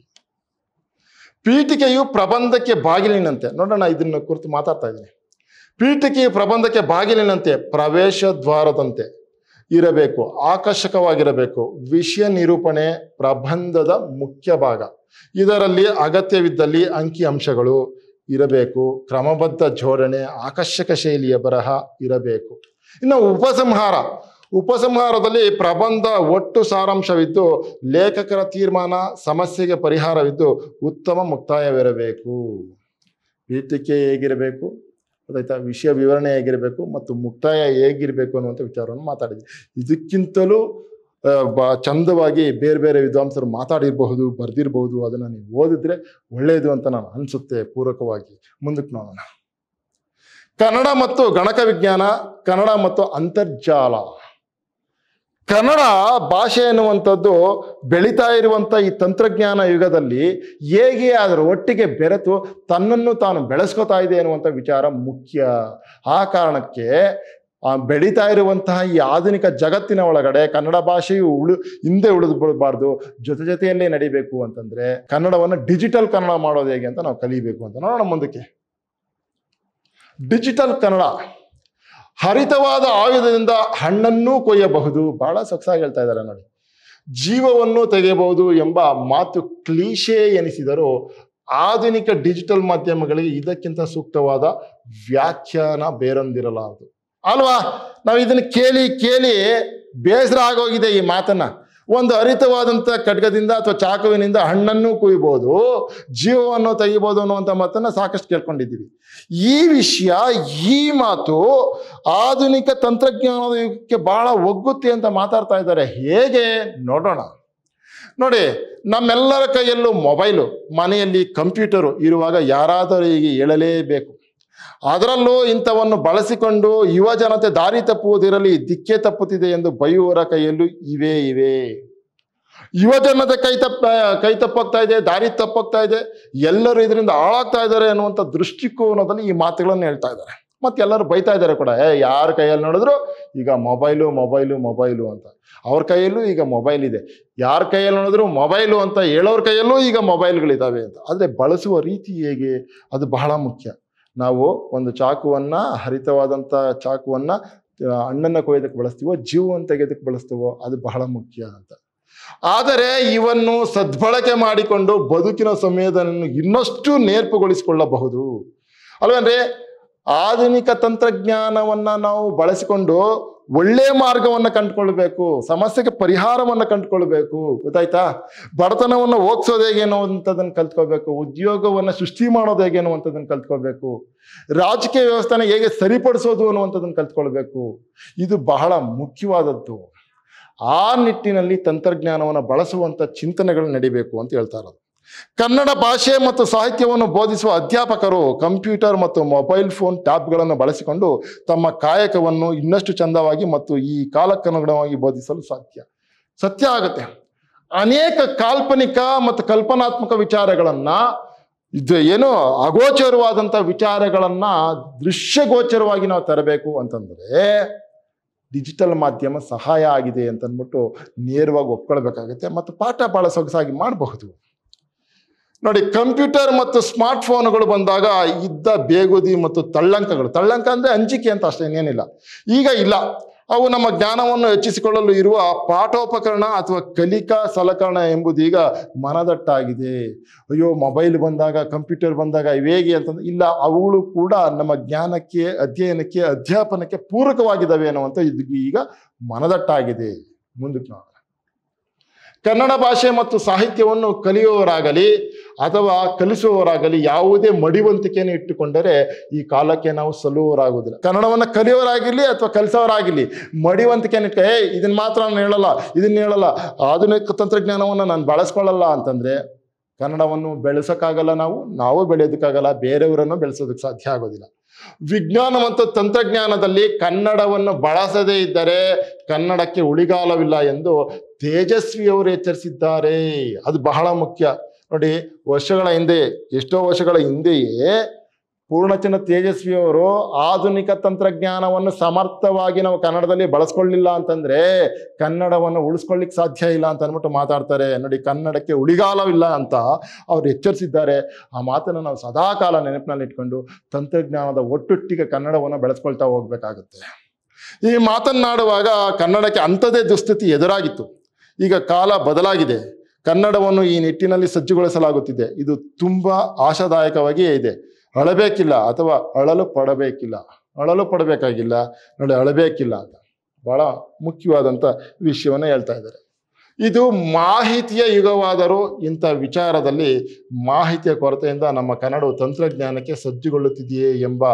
ಪೀಠಿಕೆಯು ಪ್ರಬಂಧಕ್ಕೆ ಬಾಗಿಲಿನಂತೆ ನೋಡೋಣ ಇದನ್ನ ಕುರಿತು ಮಾತಾಡ್ತಾ ಇದ್ದೀನಿ ಪೀಠಿಕೆಯು ಪ್ರಬಂಧಕ್ಕೆ ಬಾಗಿಲಿನಂತೆ ಪ್ರವೇಶ ದ್ವಾರದಂತೆ ಇರಬೇಕು ಆಕರ್ಷಕವಾಗಿರಬೇಕು ವಿಷಯ ನಿರೂಪಣೆ ಪ್ರಬಂಧದ ಮುಖ್ಯ ಭಾಗ ಇದರಲ್ಲಿ ಅಗತ್ಯವಿದ್ದಲ್ಲಿ ಅಂಕಿ ಅಂಶಗಳು ಇರಬೇಕು ಕ್ರಮಬದ್ಧ ಜೋಡಣೆ ಆಕರ್ಷಕ ಶೈಲಿಯ ಬರಹ ಇರಬೇಕು ಇನ್ನು ಉಪಸಂಹಾರ ಉಪಸಂಹಾರದಲ್ಲಿ ಪ್ರಬಂಧ ಒಟ್ಟು ಸಾರಾಂಶವಿದ್ದು ಲೇಖಕರ ತೀರ್ಮಾನ ಸಮಸ್ಯೆಗೆ ಪರಿಹಾರವಿದ್ದು ಉತ್ತಮ ಮುಕ್ತಾಯವಿರಬೇಕು ಪೀಠಿಕೆ ಹೇಗಿರಬೇಕು ಗೊತ್ತಾಯ್ತಾ ವಿಷಯ ವಿವರಣೆ ಹೇಗಿರಬೇಕು ಮತ್ತು ಮುಕ್ತಾಯ ಹೇಗಿರಬೇಕು ಅನ್ನುವಂಥ ವಿಚಾರವನ್ನು ಮಾತಾಡಿದ್ವಿ ಇದಕ್ಕಿಂತಲೂ ಆ, ಬ ಚಂದವಾಗಿ ಬೇರೆ ಬೇರೆ ವಿದ್ವಾಂಸರು ಮಾತಾಡಿರಬಹುದು ಬರೆದಿರಬಹುದು ಅದನ್ನು ನೀವು ಓದಿದ್ರೆ ಒಳ್ಳೆಯದು ಅಂತ ನಾನು ಅನಿಸುತ್ತೆ ಪೂರಕವಾಗಿ ಮುಂದಕ್ಕೆ ನೋಡೋಣ ಕನ್ನಡ ಮತ್ತು ಗಣಕ ವಿಜ್ಞಾನ ಕನ್ನಡ ಮತ್ತು ಅಂತರ್ಜಾಲ ಕನ್ನಡ ಭಾಷೆ ಎನ್ನುವಂಥದ್ದು ಬೆಳೀತಾ ಇರುವಂಥ ಈ ತಂತ್ರಜ್ಞಾನ ಯುಗದಲ್ಲಿ ಹೇಗೆ ಅದರ ಒಟ್ಟಿಗೆ ಬೆರೆತು ತನ್ನನ್ನು ತಾನು ಬೆಳೆಸ್ಕೊತಾ ಇದೆ ಅನ್ನುವಂಥ ವಿಚಾರ ಮುಖ್ಯ ಆ ಕಾರಣಕ್ಕೆ ಆ ಬೆಳೀತಾ ಇರುವಂತಹ ಈ ಆಧುನಿಕ ಜಗತ್ತಿನ ಒಳಗಡೆ ಕನ್ನಡ ಭಾಷೆಯು ಉಳು ಹಿಂದೆ ಉಳಿದ್ಬಿಡಬಾರ್ದು ಜೊತೆ ಜೊತೆಯಲ್ಲೇ ನಡಿಬೇಕು ಅಂತಂದ್ರೆ ಕನ್ನಡವನ್ನು ಡಿಜಿಟಲ್ ಕನ್ನಡ ಮಾಡೋದು ಹೇಗೆ ಅಂತ ನಾವು ಕಲಿಬೇಕು ಅಂತ ನೋಡೋಣ ಮುಂದಕ್ಕೆ ಡಿಜಿಟಲ್ ಕನ್ನಡ ಹರಿತವಾದ ಆಯುಧದಿಂದ ಹಣ್ಣನ್ನೂ ಕೊಯ್ಯಬಹುದು ಬಹಳ ಸೊಗಸಾಗಿ ಹೇಳ್ತಾ ಇದ್ದಾರೆ ನೋಡಿ ಜೀವವನ್ನು ತೆಗೆಯಬಹುದು ಎಂಬ ಮಾತು ಕ್ಲೀಶೆ ಎನಿಸಿದರೂ ಆಧುನಿಕ ಡಿಜಿಟಲ್ ಮಾಧ್ಯಮಗಳಿಗೆ ಇದಕ್ಕಿಂತ ಸೂಕ್ತವಾದ ವ್ಯಾಖ್ಯಾನ ಬೇರೊಂದಿರಲಾರದು ಅಲ್ವಾ ನಾವು ಇದನ್ನು ಕೇಳಿ ಕೇಳಿ ಬೇಸರ ಆಗೋಗಿದೆ ಈ ಮಾತನ್ನ ಒಂದು ಹರಿತವಾದಂಥ ಖಡ್ಗದಿಂದ ಅಥವಾ ಚಾಕುವಿನಿಂದ ಹಣ್ಣನ್ನು ಕುಯ್ಬೋದು ಜೀವವನ್ನು ತೆಗಿಬೋದು ಅನ್ನುವಂಥ ಮಾತನ್ನ ಸಾಕಷ್ಟು ಕೇಳ್ಕೊಂಡಿದ್ದೀವಿ ಈ ವಿಷಯ ಈ ಮಾತು ಆಧುನಿಕ ತಂತ್ರಜ್ಞಾನದ ಯುಗಕ್ಕೆ ಬಹಳ ಒಗ್ಗುತ್ತೆ ಅಂತ ಮಾತಾಡ್ತಾ ಇದ್ದಾರೆ ಹೇಗೆ ನೋಡೋಣ ನೋಡಿ ನಮ್ಮೆಲ್ಲರ ಕೈಯಲ್ಲೂ ಮೊಬೈಲು ಮನೆಯಲ್ಲಿ ಕಂಪ್ಯೂಟರು ಇರುವಾಗ ಯಾರಾದರೂ ಈಗ ಹೇಳಲೇಬೇಕು ಅದರಲ್ಲೂ ಇಂಥವನ್ನು ಬಳಸಿಕೊಂಡು ಯುವ ಜನತೆ ದಾರಿ ತಪ್ಪುವುದಿರಲಿ ದಿಕ್ಕೆ ತಪ್ಪುತ್ತಿದೆ ಎಂದು ಬೈಯುವವರ ಕೈಯಲ್ಲೂ ಇವೆ ಇವೆ ಯುವ ಜನತೆ ಕೈ ತಪ್ಪ ಕೈ ತಪ್ಪೋಗ್ತಾ ಇದೆ ದಾರಿ ತಪ್ಪೋಗ್ತಾ ಇದೆ ಎಲ್ಲರೂ ಇದರಿಂದ ಹಾಳಾಗ್ತಾ ಇದ್ದಾರೆ ಅನ್ನುವಂಥ ದೃಷ್ಟಿಕೋನದಲ್ಲಿ ಈ ಮಾತುಗಳನ್ನು ಹೇಳ್ತಾ ಇದ್ದಾರೆ ಮತ್ತೆ ಎಲ್ಲರೂ ಬೈತಾ ಇದ್ದಾರೆ ಕೂಡ ಏ ಯಾರ ಕೈಯಲ್ಲಿ ನೋಡಿದ್ರು ಈಗ ಮೊಬೈಲು ಮೊಬೈಲು ಮೊಬೈಲು ಅಂತ ಅವ್ರ ಕೈಯಲ್ಲೂ ಈಗ ಮೊಬೈಲ್ ಇದೆ ಯಾರ ಕೈಯಲ್ಲಿ ನೋಡಿದ್ರು ಮೊಬೈಲು ಅಂತ ಹೇಳೋರ ಕೈಯಲ್ಲೂ ಈಗ ಮೊಬೈಲ್ಗಳಿದ್ದಾವೆ ಅಂತ ಆದರೆ ಬಳಸುವ ರೀತಿ ಹೇಗೆ ಅದು ಬಹಳ ಮುಖ್ಯ ನಾವು ಒಂದು ಚಾಕುವನ್ನ ಹರಿತವಾದಂಥ ಚಾಕುವನ್ನ ಆ, ಹಣ್ಣನ್ನ ಕೊಯ್ಯೋದಕ್ಕೆ ಬಳಸ್ತೀವೋ ಜೀವವನ್ನು ತೆಗೆಯೋದಕ್ಕೆ ಬಳಸ್ತೀವೋ ಅದು ಬಹಳ ಮುಖ್ಯ ಅಂತ ಆದರೆ ಇವನ್ನು ಸದ್ಬಳಕೆ ಮಾಡಿಕೊಂಡು ಬದುಕಿನ ಸಮಯವನ್ನು ಇನ್ನಷ್ಟು ನೇರ್ಪುಗೊಳಿಸಿಕೊಳ್ಳಬಹುದು ಅಲ್ವೇನ್ರಿ ಆಧುನಿಕ ತಂತ್ರಜ್ಞಾನವನ್ನ ನಾವು ಬಳಸಿಕೊಂಡು ಒಳ್ಳೆ ಮಾರ್ಗವನ್ನ ಕಂಡುಕೊಳ್ಬೇಕು ಸಮಸ್ಯೆಗೆ ಪರಿಹಾರವನ್ನ ಕಂಡುಕೊಳ್ಬೇಕು ಗೊತ್ತಾಯ್ತಾ ಬಡತನವನ್ನ ಹೋಗ್ಸೋದು ಹೇಗೆ ಅನ್ನುವಂಥದ್ದನ್ನು ಕಲ್ತ್ಕೋಬೇಕು ಉದ್ಯೋಗವನ್ನ ಸೃಷ್ಟಿ ಮಾಡೋದು ಹೇಗೆ ಅನ್ನುವಂಥದ್ದನ್ನು ಕಲ್ತ್ಕೋಬೇಕು ರಾಜಕೀಯ ವ್ಯವಸ್ಥೆನ ಹೇಗೆ ಸರಿಪಡಿಸೋದು ಅನ್ನುವಂಥದ್ದನ್ನು ಕಲ್ತ್ಕೊಳ್ಬೇಕು ಇದು ಬಹಳ ಮುಖ್ಯವಾದದ್ದು ಆ ನಿಟ್ಟಿನಲ್ಲಿ ತಂತ್ರಜ್ಞಾನವನ್ನು ಬಳಸುವಂಥ ಚಿಂತನೆಗಳು ನಡಿಬೇಕು ಅಂತ ಹೇಳ್ತಾ ಇರೋದು ಕನ್ನಡ ಭಾಷೆ ಮತ್ತು ಸಾಹಿತ್ಯವನ್ನು ಬೋಧಿಸುವ ಅಧ್ಯಾಪಕರು ಕಂಪ್ಯೂಟರ್ ಮತ್ತು ಮೊಬೈಲ್ ಫೋನ್ ಟ್ಯಾಬ್ಗಳನ್ನು ಬಳಸಿಕೊಂಡು ತಮ್ಮ ಕಾಯಕವನ್ನು ಇನ್ನಷ್ಟು ಚಂದವಾಗಿ ಮತ್ತು ಈ ಕಾಲಕ್ಕನುಗುಣವಾಗಿ ಬೋಧಿಸಲು ಸಾಧ್ಯ ಸತ್ಯ ಆಗುತ್ತೆ ಅನೇಕ ಕಾಲ್ಪನಿಕ ಮತ್ತು ಕಲ್ಪನಾತ್ಮಕ ವಿಚಾರಗಳನ್ನ ಇದು ಏನು ಅಗೋಚರವಾದಂಥ ವಿಚಾರಗಳನ್ನ ದೃಶ್ಯಗೋಚರವಾಗಿ ನಾವು ತರಬೇಕು ಅಂತಂದ್ರೆ ಡಿಜಿಟಲ್ ಮಾಧ್ಯಮ ಸಹಾಯ ಆಗಿದೆ ಅಂತ ಅಂದ್ಬಿಟ್ಟು ನೇರವಾಗಿ ಒಪ್ಕೊಳ್ಬೇಕಾಗುತ್ತೆ ಮತ್ತು ಪಾಠ ಬಹಳ ಸೊಗಸಾಗಿ ಮಾಡಬಹುದು ನೋಡಿ ಕಂಪ್ಯೂಟರ್ ಮತ್ತು ಸ್ಮಾರ್ಟ್ ಫೋನ್ಗಳು ಬಂದಾಗ ಇದ್ದ ಬೇಗುದಿ ಮತ್ತು ತಳ್ಳಂಕಗಳು ತಳ್ಳಂಕ ಅಂದ್ರೆ ಅಂಜಿಕೆ ಅಂತ ಅಷ್ಟೇ ಇನ್ನೇನಿಲ್ಲ ಈಗ ಇಲ್ಲ ಅವು ನಮ್ಮ ಜ್ಞಾನವನ್ನು ಹೆಚ್ಚಿಸಿಕೊಳ್ಳಲು ಇರುವ ಪಾಠೋಪಕರಣ ಅಥವಾ ಕಲಿಕಾ ಸಲಕರಣ ಎಂಬುದೀಗ ಮನದಟ್ಟಾಗಿದೆ ಅಯ್ಯೋ ಮೊಬೈಲ್ ಬಂದಾಗ ಕಂಪ್ಯೂಟರ್ ಬಂದಾಗ ಇವೇಗೆ ಅಂತಂದ್ರೆ ಇಲ್ಲ ಅವುಗಳು ಕೂಡ ನಮ್ಮ ಜ್ಞಾನಕ್ಕೆ ಅಧ್ಯಯನಕ್ಕೆ ಅಧ್ಯಾಪನಕ್ಕೆ ಪೂರಕವಾಗಿದ್ದಾವೆ ಅನ್ನುವಂಥ ಇದು ಈಗ ಮನದಟ್ಟಾಗಿದೆ ಮುಂದಕ್ಕೆ ನೋಡೋಣ ಕನ್ನಡ ಭಾಷೆ ಮತ್ತು ಸಾಹಿತ್ಯವನ್ನು ಕಲಿಯುವವರಾಗಲಿ ಅಥವಾ ಕಲಿಸುವವರಾಗಲಿ ಯಾವುದೇ ಮಡಿವಂತಿಕೆಯನ್ನು ಇಟ್ಟುಕೊಂಡರೆ ಈ ಕಾಲಕ್ಕೆ ನಾವು ಸಲ್ಲುವವರಾಗುವುದಿಲ್ಲ ಕನ್ನಡವನ್ನು ಕಲಿಯೋರಾಗಿರ್ಲಿ ಅಥವಾ ಕಲಿಸೋರಾಗಿರ್ಲಿ ಮಡಿವಂತಿಕೆಯನ್ನು ಇಟ್ಕ ಏ ಇದನ್ನ ಮಾತ್ರ ನಾನು ಹೇಳಲ್ಲ ಇದನ್ನ ಹೇಳಲ್ಲ ಆಧುನಿಕ ತಂತ್ರಜ್ಞಾನವನ್ನು ನಾನು ಬಳಸ್ಕೊಳ್ಳಲ್ಲ ಅಂತಂದ್ರೆ ಕನ್ನಡವನ್ನು ಬೆಳೆಸೋಕ್ಕಾಗಲ್ಲ ನಾವು ನಾವು ಬೆಳೆಯೋದಕ್ಕಾಗಲ್ಲ ಬೇರೆಯವರನ್ನು ಬೆಳೆಸೋದಕ್ಕೆ ಸಾಧ್ಯ ಆಗೋದಿಲ್ಲ ವಿಜ್ಞಾನ ಮತ್ತು ತಂತ್ರಜ್ಞಾನದಲ್ಲಿ ಕನ್ನಡವನ್ನು ಬಳಸದೇ ಇದ್ದರೆ ಕನ್ನಡಕ್ಕೆ ಉಳಿಗಾಲವಿಲ್ಲ ಎಂದು ತೇಜಸ್ವಿಯವರು ಎಚ್ಚರಿಸಿದ್ದಾರೆ ಅದು ಬಹಳ ಮುಖ್ಯ ನೋಡಿ ವರ್ಷಗಳ ಹಿಂದೆ ಎಷ್ಟೋ ವರ್ಷಗಳ ಹಿಂದೆಯೇ ಪೂರ್ಣಚಂದ್ರ ತೇಜಸ್ವಿಯವರು ಆಧುನಿಕ ತಂತ್ರಜ್ಞಾನವನ್ನು ಸಮರ್ಥವಾಗಿ ನಾವು ಕನ್ನಡದಲ್ಲಿ ಬಳಸ್ಕೊಳ್ಳಿಲ್ಲ ಅಂತಂದ್ರೆ ಕನ್ನಡವನ್ನು ಉಳಿಸ್ಕೊಳ್ಳಿಕ್ ಸಾಧ್ಯ ಇಲ್ಲ ಅಂತ ಅಂದ್ಬಿಟ್ಟು ಮಾತಾಡ್ತಾರೆ ನೋಡಿ ಕನ್ನಡಕ್ಕೆ ಉಳಿಗಾಲವಿಲ್ಲ ಅಂತ ಅವ್ರು ಎಚ್ಚರಿಸಿದ್ದಾರೆ ಆ ಮಾತನ್ನು ನಾವು ಸದಾಕಾಲ ನೆನಪಿನಲ್ಲಿ ಇಟ್ಕೊಂಡು ತಂತ್ರಜ್ಞಾನದ ಒಟ್ಟೊಟ್ಟಿಗೆ ಕನ್ನಡವನ್ನು ಬೆಳೆಸ್ಕೊಳ್ತಾ ಹೋಗ್ಬೇಕಾಗುತ್ತೆ ಈ ಮಾತನ್ನಾಡುವಾಗ ಕನ್ನಡಕ್ಕೆ ಅಂಥದೇ ದುಸ್ಥಿತಿ ಎದುರಾಗಿತ್ತು ಈಗ ಕಾಲ ಬದಲಾಗಿದೆ ಕನ್ನಡವನ್ನು ಈ ನಿಟ್ಟಿನಲ್ಲಿ ಸಜ್ಜುಗೊಳಿಸಲಾಗುತ್ತಿದೆ ಇದು ತುಂಬಾ ಆಶಾದಾಯಕವಾಗಿಯೇ ಇದೆ ಅಳಬೇಕಿಲ್ಲ ಅಥವಾ ಅಳಲು ಪಡಬೇಕಿಲ್ಲ ಅಳಲು ಪಡಬೇಕಾಗಿಲ್ಲ ನೋಡಿ ಅಳಬೇಕಿಲ್ಲ ಅಂತ ಬಹಳ ಮುಖ್ಯವಾದಂಥ ವಿಷಯವನ್ನು ಹೇಳ್ತಾ ಇದ್ದಾರೆ ಇದು ಮಾಹಿತಿಯ ಯುಗವಾದರೂ ಇಂಥ ವಿಚಾರದಲ್ಲಿ ಮಾಹಿತಿಯ ಕೊರತೆಯಿಂದ ನಮ್ಮ ಕನ್ನಡವು ತಂತ್ರಜ್ಞಾನಕ್ಕೆ ಸಜ್ಜುಗೊಳ್ಳುತ್ತಿದೆಯೇ ಎಂಬ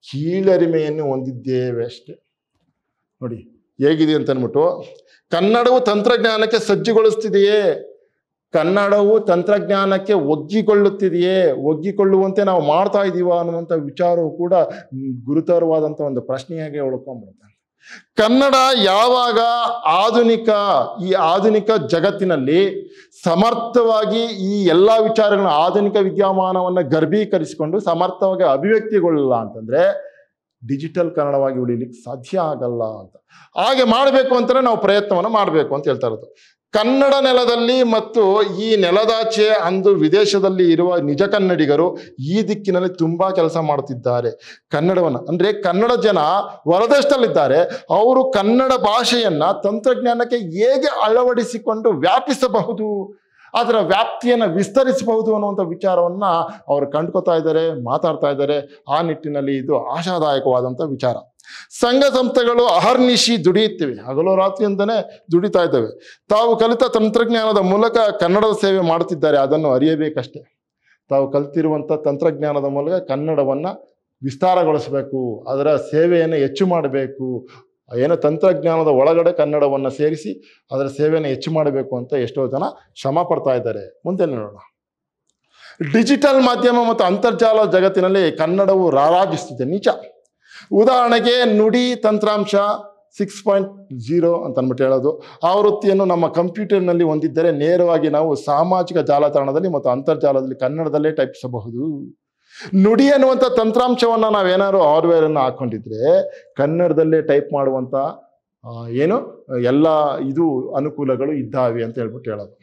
ಕೀಳರಿಮೆಯನ್ನು ಹೊಂದಿದ್ದೇವೆ ಅಷ್ಟೆ ನೋಡಿ ಹೇಗಿದೆ ಅಂತ ಅಂದ್ಬಿಟ್ಟು ಕನ್ನಡವು ತಂತ್ರಜ್ಞಾನಕ್ಕೆ ಸಜ್ಜುಗೊಳಿಸ್ತಿದೆಯೇ ಕನ್ನಡವು ತಂತ್ರಜ್ಞಾನಕ್ಕೆ ಒಗ್ಗಿಕೊಳ್ಳುತ್ತಿದೆಯೇ ಒಗ್ಗಿಕೊಳ್ಳುವಂತೆ ನಾವು ಮಾಡ್ತಾ ಇದ್ದೀವ ಅನ್ನುವಂಥ ವಿಚಾರವು ಕೂಡ ಗುರುತರವಾದಂಥ ಒಂದು ಪ್ರಶ್ನೆಯಾಗಿ ಉಳ್ಕೊಂಡ್ಬಿಡುತ್ತೆ ಕನ್ನಡ ಯಾವಾಗ ಆಧುನಿಕ ಈ ಆಧುನಿಕ ಜಗತ್ತಿನಲ್ಲಿ ಸಮರ್ಥವಾಗಿ ಈ ಎಲ್ಲ ವಿಚಾರಗಳನ್ನ ಆಧುನಿಕ ವಿದ್ಯಮಾನವನ್ನು ಗರ್ಭೀಕರಿಸಿಕೊಂಡು ಸಮರ್ಥವಾಗಿ ಅಭಿವ್ಯಕ್ತಿಗೊಳ್ಳಲ್ಲ ಅಂತಂದ್ರೆ ಡಿಜಿಟಲ್ ಕನ್ನಡವಾಗಿ ಉಳಿಲಿಕ್ಕೆ ಸಾಧ್ಯ ಆಗಲ್ಲ ಅಂತ ಹಾಗೆ ಮಾಡಬೇಕು ಅಂತಲೇ ನಾವು ಪ್ರಯತ್ನವನ್ನು ಮಾಡಬೇಕು ಅಂತ ಹೇಳ್ತಾ ಇರೋದು ಕನ್ನಡ ನೆಲದಲ್ಲಿ ಮತ್ತು ಈ ನೆಲದಾಚೆ ಅಂದು ವಿದೇಶದಲ್ಲಿ ಇರುವ ನಿಜ ಕನ್ನಡಿಗರು ಈ ದಿಕ್ಕಿನಲ್ಲಿ ತುಂಬಾ ಕೆಲಸ ಮಾಡುತ್ತಿದ್ದಾರೆ ಕನ್ನಡವನ್ನು ಅಂದ್ರೆ ಕನ್ನಡ ಜನ ಹೊರದೇಶದಲ್ಲಿದ್ದಾರೆ ಅವರು ಕನ್ನಡ ಭಾಷೆಯನ್ನ ತಂತ್ರಜ್ಞಾನಕ್ಕೆ ಹೇಗೆ ಅಳವಡಿಸಿಕೊಂಡು ವ್ಯಾಪಿಸಬಹುದು ಅದರ ವ್ಯಾಪ್ತಿಯನ್ನು ವಿಸ್ತರಿಸಬಹುದು ಅನ್ನುವಂಥ ವಿಚಾರವನ್ನ ಅವರು ಕಂಡ್ಕೋತಾ ಇದ್ದಾರೆ ಮಾತಾಡ್ತಾ ಇದ್ದಾರೆ ಆ ನಿಟ್ಟಿನಲ್ಲಿ ಇದು ಆಶಾದಾಯಕವಾದಂಥ ವಿಚಾರ ಸಂಘ ಸಂಸ್ಥೆಗಳು ಅಹರ್ನಿಶಿ ದುಡಿಯುತ್ತಿವೆ ಹಗಲು ರಾತ್ರಿ ಅಂತಾನೆ ದುಡಿತಾ ಇದ್ದಾವೆ ತಾವು ಕಲಿತ ತಂತ್ರಜ್ಞಾನದ ಮೂಲಕ ಕನ್ನಡದ ಸೇವೆ ಮಾಡುತ್ತಿದ್ದಾರೆ ಅದನ್ನು ಅರಿಯಬೇಕಷ್ಟೇ ತಾವು ಕಲಿತಿರುವಂಥ ತಂತ್ರಜ್ಞಾನದ ಮೂಲಕ ಕನ್ನಡವನ್ನ ವಿಸ್ತಾರಗೊಳಿಸಬೇಕು ಅದರ ಸೇವೆಯನ್ನು ಹೆಚ್ಚು ಮಾಡಬೇಕು ಏನು ತಂತ್ರಜ್ಞಾನದ ಒಳಗಡೆ ಕನ್ನಡವನ್ನು ಸೇರಿಸಿ ಅದರ ಸೇವೆಯನ್ನು ಹೆಚ್ಚು ಮಾಡಬೇಕು ಅಂತ ಎಷ್ಟೋ ಜನ ಶ್ರಮ ಪಡ್ತಾ ಇದ್ದಾರೆ ಮುಂದೆ ನೋಡೋಣ ಡಿಜಿಟಲ್ ಮಾಧ್ಯಮ ಮತ್ತು ಅಂತರ್ಜಾಲ ಜಗತ್ತಿನಲ್ಲಿ ಕನ್ನಡವು ರಾರಾಜಿಸುತ್ತಿದೆ ನಿಜ ಉದಾಹರಣೆಗೆ ನುಡಿ ತಂತ್ರಾಂಶ ಸಿಕ್ಸ್ ಪಾಯಿಂಟ್ ಜೀರೋ ಅಂತ ಅಂದ್ಬಿಟ್ಟು ಹೇಳೋದು ಆವೃತ್ತಿಯನ್ನು ನಮ್ಮ ಕಂಪ್ಯೂಟರ್ನಲ್ಲಿ ಹೊಂದಿದ್ದರೆ ನೇರವಾಗಿ ನಾವು ಸಾಮಾಜಿಕ ಜಾಲತಾಣದಲ್ಲಿ ಮತ್ತು ಅಂತರ್ಜಾಲದಲ್ಲಿ ಕನ್ನಡದಲ್ಲೇ ಟೈಪಿಸಬಹುದು ನುಡಿ ಅನ್ನುವಂಥ ತಂತ್ರಾಂಶವನ್ನು ನಾವೇನಾದ್ರು ಹಾರ್ಡ್ವೇರ್ ಅನ್ನು ಹಾಕೊಂಡಿದ್ರೆ ಕನ್ನಡದಲ್ಲೇ ಟೈಪ್ ಮಾಡುವಂಥ ಆ, ಏನು ಎಲ್ಲ ಇದು ಅನುಕೂಲಗಳು ಇದ್ದಾವೆ ಅಂತ ಹೇಳ್ಬಿಟ್ಟು ಹೇಳೋದು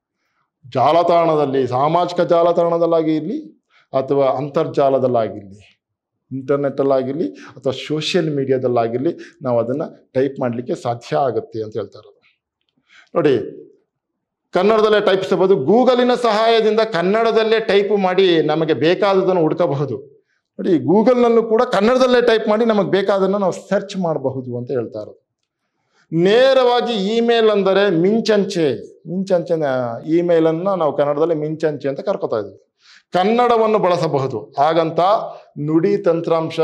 ಜಾಲತಾಣದಲ್ಲಿ ಸಾಮಾಜಿಕ ಜಾಲತಾಣದಲ್ಲಾಗಿ ಇರಲಿ ಅಥವಾ ಅಂತರ್ಜಾಲದಲ್ಲಾಗಿರಲಿ ಇಂಟರ್ನೆಟ್ಟಲ್ಲಾಗಿರಲಿ ಅಥವಾ ಸೋಷಿಯಲ್ ಮೀಡಿಯಾದಲ್ಲಾಗಿರಲಿ ನಾವು ಅದನ್ನು ಟೈಪ್ ಮಾಡಲಿಕ್ಕೆ ಸಾಧ್ಯ ಆಗುತ್ತೆ ಅಂತ ಹೇಳ್ತಾ ಇರೋದು ನೋಡಿ ಕನ್ನಡದಲ್ಲೇ ಟೈಪಿಸಬಹುದು ಗೂಗಲಿನ ಸಹಾಯದಿಂದ ಕನ್ನಡದಲ್ಲೇ ಟೈಪ್ ಮಾಡಿ ನಮಗೆ ಬೇಕಾದದನ್ನು ಹುಡ್ಕಬಹುದು ನೋಡಿ ಗೂಗಲ್ನಲ್ಲೂ ಕೂಡ ಕನ್ನಡದಲ್ಲೇ ಟೈಪ್ ಮಾಡಿ ನಮಗೆ ಬೇಕಾದನ್ನು ನಾವು ಸರ್ಚ್ ಮಾಡಬಹುದು ಅಂತ ಹೇಳ್ತಾ ಇರೋದು ನೇರವಾಗಿ ಇಮೇಲ್ ಅಂದರೆ ಮಿಂಚಂಚೆ ಮಿಂಚಂಚೆ ಇಮೇಲನ್ನು ನಾವು ಕನ್ನಡದಲ್ಲಿ ಮಿಂಚಂಚೆ ಅಂತ ಕರ್ಕೋತಾ ಇದ್ದೀವಿ ಕನ್ನಡವನ್ನು ಬಳಸಬಹುದು ಹಾಗಂತ ನುಡಿ ತಂತ್ರಾಂಶ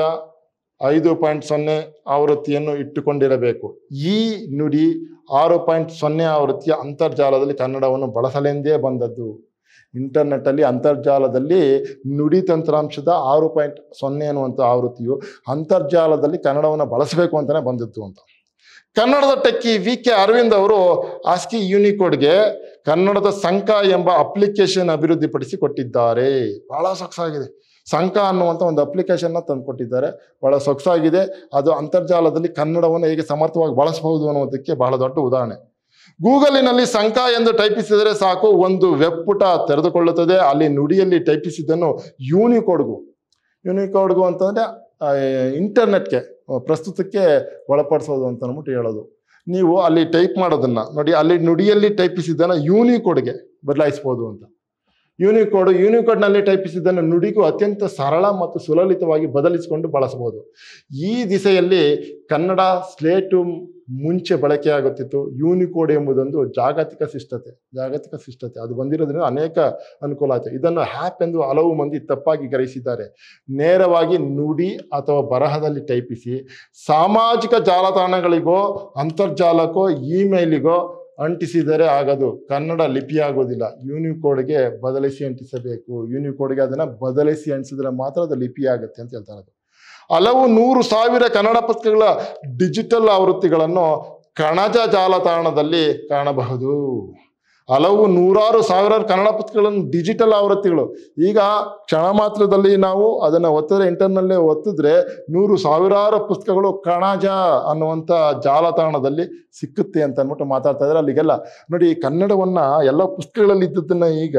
ಐದು ಪಾಯಿಂಟ್ ಸೊನ್ನೆ ಆವೃತ್ತಿಯನ್ನು ಇಟ್ಟುಕೊಂಡಿರಬೇಕು ಈ ನುಡಿ ಆರು ಪಾಯಿಂಟ್ ಸೊನ್ನೆ ಆವೃತ್ತಿಯ ಅಂತರ್ಜಾಲದಲ್ಲಿ ಕನ್ನಡವನ್ನು ಬಳಸಲೆಂದೇ ಬಂದದ್ದು ಇಂಟರ್ನೆಟ್ಟಲ್ಲಿ ಅಂತರ್ಜಾಲದಲ್ಲಿ ನುಡಿ ತಂತ್ರಾಂಶದ ಆರು ಪಾಯಿಂಟ್ ಸೊನ್ನೆ ಅನ್ನುವಂಥ ಆವೃತ್ತಿಯು ಅಂತರ್ಜಾಲದಲ್ಲಿ ಕನ್ನಡವನ್ನು ಬಳಸಬೇಕು ಅಂತಲೇ ಬಂದಿತ್ತು ಅಂತ ಕನ್ನಡದ ಟೆಕ್ಕಿ ವಿ ಕೆ ಅರವಿಂದ್ ಅವರು ಆಸ್ಕಿ ಯೂನಿಕೋಡ್ಗೆ ಕನ್ನಡದ ಸಂಕ ಎಂಬ ಅಪ್ಲಿಕೇಶನ್ ಅಭಿವೃದ್ಧಿಪಡಿಸಿ ಕೊಟ್ಟಿದ್ದಾರೆ ಬಹಳ ಸೊಗಸಾಗಿದೆ ಸಂಕ ಅನ್ನುವಂಥ ಒಂದು ಅಪ್ಲಿಕೇಶನ್ನ ತಂದುಕೊಟ್ಟಿದ್ದಾರೆ ಬಹಳ ಸೊಗಸಾಗಿದೆ ಅದು ಅಂತರ್ಜಾಲದಲ್ಲಿ ಕನ್ನಡವನ್ನು ಹೇಗೆ ಸಮರ್ಥವಾಗಿ ಬಳಸಬಹುದು ಅನ್ನೋದಕ್ಕೆ ಬಹಳ ದೊಡ್ಡ ಉದಾಹರಣೆ ಗೂಗಲಿನಲ್ಲಿ ಸಂಕ ಎಂದು ಟೈಪಿಸಿದರೆ ಸಾಕು ಒಂದು ವೆಬ್ ಪುಟ ತೆರೆದುಕೊಳ್ಳುತ್ತದೆ ಅಲ್ಲಿ ನುಡಿಯಲ್ಲಿ ಟೈಪಿಸಿದ್ದನ್ನು ಯೂನಿಕೋಡ್ಗೂ ಯೂನಿಕೋಡ್ಗೂ ಅಂತಂದರೆ ಇಂಟರ್ನೆಟ್ಗೆ ಪ್ರಸ್ತುತಕ್ಕೆ ಒಳಪಡಿಸೋದು ಅಂತ ಅಂದ್ಬಿಟ್ಟು ಹೇಳೋದು ನೀವು ಅಲ್ಲಿ ಟೈಪ್ ಮಾಡೋದನ್ನ ನೋಡಿ ಅಲ್ಲಿ ನುಡಿಯಲ್ಲಿ ಟೈಪಿಸಿದ್ದನ್ನು ಯೂನಿಕೋಡ್ಗೆ ಬದಲಾಯಿಸ್ಬೋದು ಅಂತ ಯೂನಿಕೋಡ್ ಯೂನಿಕೋಡ್ನಲ್ಲಿ ಟೈಪಿಸಿದ್ದನ್ನು ನುಡಿಗೂ ಅತ್ಯಂತ ಸರಳ ಮತ್ತು ಸುಲಲಿತವಾಗಿ ಬದಲಿಸಿಕೊಂಡು ಬಳಸಬಹುದು ಈ ದಿಸೆಯಲ್ಲಿ ಕನ್ನಡ ಸ್ಲೇಟು ಮುಂಚೆ ಬಳಕೆಯಾಗುತ್ತಿತ್ತು ಯೂನಿಕೋಡ್ ಎಂಬುದೊಂದು ಜಾಗತಿಕ ಶಿಷ್ಟತೆ ಜಾಗತಿಕ ಶಿಷ್ಟತೆ ಅದು ಬಂದಿರೋದ್ರಿಂದ ಅನೇಕ ಅನುಕೂಲ ಆಯಿತು ಇದನ್ನು ಹ್ಯಾಪ್ ಎಂದು ಹಲವು ಮಂದಿ ತಪ್ಪಾಗಿ ಗ್ರಹಿಸಿದ್ದಾರೆ ನೇರವಾಗಿ ನುಡಿ ಅಥವಾ ಬರಹದಲ್ಲಿ ಟೈಪಿಸಿ ಸಾಮಾಜಿಕ ಜಾಲತಾಣಗಳಿಗೋ ಅಂತರ್ಜಾಲಕ್ಕೋ ಇಮೇಲಿಗೋ ಅಂಟಿಸಿದರೆ ಆಗದು ಕನ್ನಡ ಲಿಪಿಯಾಗೋದಿಲ್ಲ ಯೂನಿಕೋಡ್ಗೆ ಬದಲಿಸಿ ಅಂಟಿಸಬೇಕು ಯೂನಿಕೋಡ್ಗೆ ಅದನ್ನು ಬದಲಿಸಿ ಅಂಟಿಸಿದ್ರೆ ಮಾತ್ರ ಅದು ಲಿಪಿ ಆಗುತ್ತೆ ಅಂತ ಹೇಳ್ತಾ ಇರೋದು ಹಲವು ನೂರು ಸಾವಿರ ಕನ್ನಡ ಪುಸ್ತಕಗಳ ಡಿಜಿಟಲ್ ಆವೃತ್ತಿಗಳನ್ನು ಕಣಜ ಜಾಲತಾಣದಲ್ಲಿ ಕಾಣಬಹುದು ಹಲವು ನೂರಾರು ಸಾವಿರಾರು ಕನ್ನಡ ಪುಸ್ತಕಗಳನ್ನು ಡಿಜಿಟಲ್ ಆವೃತ್ತಿಗಳು ಈಗ ಕ್ಷಣ ಮಾತ್ರದಲ್ಲಿ ನಾವು ಅದನ್ನು ಒತ್ತಿದ್ರೆ ಇಂಟರ್ನಲ್ಲೇ ಒತ್ತಿದ್ರೆ ನೂರು ಸಾವಿರಾರು ಪುಸ್ತಕಗಳು ಕಣಜ ಅನ್ನುವಂಥ ಜಾಲತಾಣದಲ್ಲಿ ಸಿಕ್ಕುತ್ತೆ ಅಂತ ಅಂದ್ಬಿಟ್ಟು ಮಾತಾಡ್ತಾ ಇದ್ದಾರೆ ಅಲ್ಲಿಗೆಲ್ಲ ನೋಡಿ ಕನ್ನಡವನ್ನ ಎಲ್ಲ ಪುಸ್ತಕಗಳಲ್ಲಿ ಇದ್ದದನ್ನ ಈಗ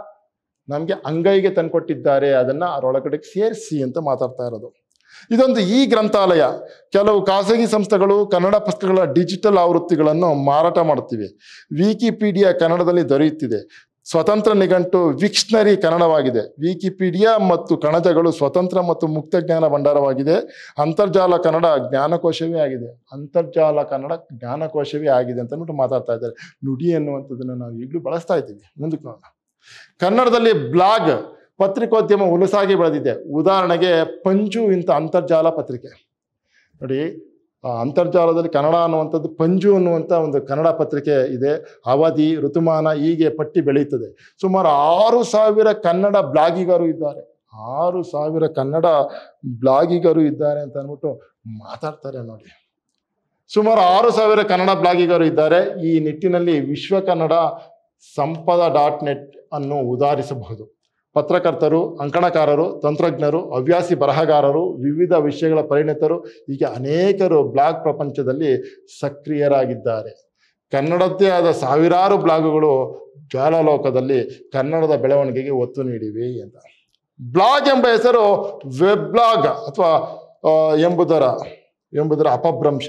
ನಮಗೆ ಅಂಗೈಗೆ ತಂದ್ಕೊಟ್ಟಿದ್ದಾರೆ ಅದನ್ನ ಅದರೊಳಗಡೆ ಸೇರಿಸಿ ಅಂತ ಮಾತಾಡ್ತಾ ಇರೋದು ಇದೊಂದು ಈ ಗ್ರಂಥಾಲಯ ಕೆಲವು ಖಾಸಗಿ ಸಂಸ್ಥೆಗಳು ಕನ್ನಡ ಪುಸ್ತಕಗಳ ಡಿಜಿಟಲ್ ಆವೃತ್ತಿಗಳನ್ನು ಮಾರಾಟ ಮಾಡುತ್ತಿವೆ ವಿಕಿಪೀಡಿಯಾ ಕನ್ನಡದಲ್ಲಿ ದೊರೆಯುತ್ತಿದೆ ಸ್ವತಂತ್ರ ನಿಘಂಟು ವಿಕ್ಷ್ನರಿ ಕನ್ನಡವಾಗಿದೆ ವಿಕಿಪೀಡಿಯಾ ಮತ್ತು ಕಣಜಗಳು ಸ್ವತಂತ್ರ ಮತ್ತು ಮುಕ್ತ ಜ್ಞಾನ ಭಂಡಾರವಾಗಿದೆ ಅಂತರ್ಜಾಲ ಕನ್ನಡ ಜ್ಞಾನಕೋಶವೇ ಆಗಿದೆ ಅಂತರ್ಜಾಲ ಕನ್ನಡ ಜ್ಞಾನಕೋಶವೇ ಆಗಿದೆ ಅಂತ ಅಂದ್ಬಿಟ್ಟು ಮಾತಾಡ್ತಾ ಇದ್ದಾರೆ ನುಡಿ ಅನ್ನುವಂಥದ್ದನ್ನು ನಾವು ಈಗಲೂ ಬಳಸ್ತಾ ಇದ್ದೀವಿ ಮುಂದಕ್ಕೆ ನೋಡೋಣ ಕನ್ನಡದಲ್ಲಿ ಬ್ಲಾಗ್ ಪತ್ರಿಕೋದ್ಯಮ ಹುಲಸಾಗಿ ಬೆಳೆದಿದೆ ಉದಾಹರಣೆಗೆ ಪಂಜು ಇಂಥ ಅಂತರ್ಜಾಲ ಪತ್ರಿಕೆ ನೋಡಿ ಆ ಅಂತರ್ಜಾಲದಲ್ಲಿ ಕನ್ನಡ ಅನ್ನುವಂಥದ್ದು ಪಂಜು ಅನ್ನುವಂಥ ಒಂದು ಕನ್ನಡ ಪತ್ರಿಕೆ ಇದೆ ಅವಧಿ ಋತುಮಾನ ಹೀಗೆ ಪಟ್ಟಿ ಬೆಳೆಯುತ್ತದೆ ಸುಮಾರು ಆರು ಸಾವಿರ ಕನ್ನಡ ಬ್ಲಾಗಿಗರು ಇದ್ದಾರೆ ಆರು ಸಾವಿರ ಕನ್ನಡ ಬ್ಲಾಗಿಗರು ಇದ್ದಾರೆ ಅಂತ ಅಂದ್ಬಿಟ್ಟು ಮಾತಾಡ್ತಾರೆ ನೋಡಿ ಸುಮಾರು ಆರು ಸಾವಿರ ಕನ್ನಡ ಬ್ಲಾಗಿಗರು ಇದ್ದಾರೆ ಈ ನಿಟ್ಟಿನಲ್ಲಿ ವಿಶ್ವ ಕನ್ನಡ ಸಂಪದ ಡಾಟ್ ನೆಟ್ ಅನ್ನು ಉದಾಹರಿಸಬಹುದು ಪತ್ರಕರ್ತರು ಅಂಕಣಕಾರರು ತಂತ್ರಜ್ಞರು ಹವ್ಯಾಸಿ ಬರಹಗಾರರು ವಿವಿಧ ವಿಷಯಗಳ ಪರಿಣಿತರು ಹೀಗೆ ಅನೇಕರು ಬ್ಲಾಗ್ ಪ್ರಪಂಚದಲ್ಲಿ ಸಕ್ರಿಯರಾಗಿದ್ದಾರೆ ಕನ್ನಡದ್ದೇ ಆದ ಸಾವಿರಾರು ಬ್ಲಾಗುಗಳು ಜ್ವಾಲಾಲೋಕದಲ್ಲಿ ಕನ್ನಡದ ಬೆಳವಣಿಗೆಗೆ ಒತ್ತು ನೀಡಿವೆ ಅಂತ ಬ್ಲಾಗ್ ಎಂಬ ಹೆಸರು ವೆಬ್ ಬ್ಲಾಗ್ ಅಥವಾ ಆ, ಎಂಬುದರ ಎಂಬುದರ ಅಪಭ್ರಂಶ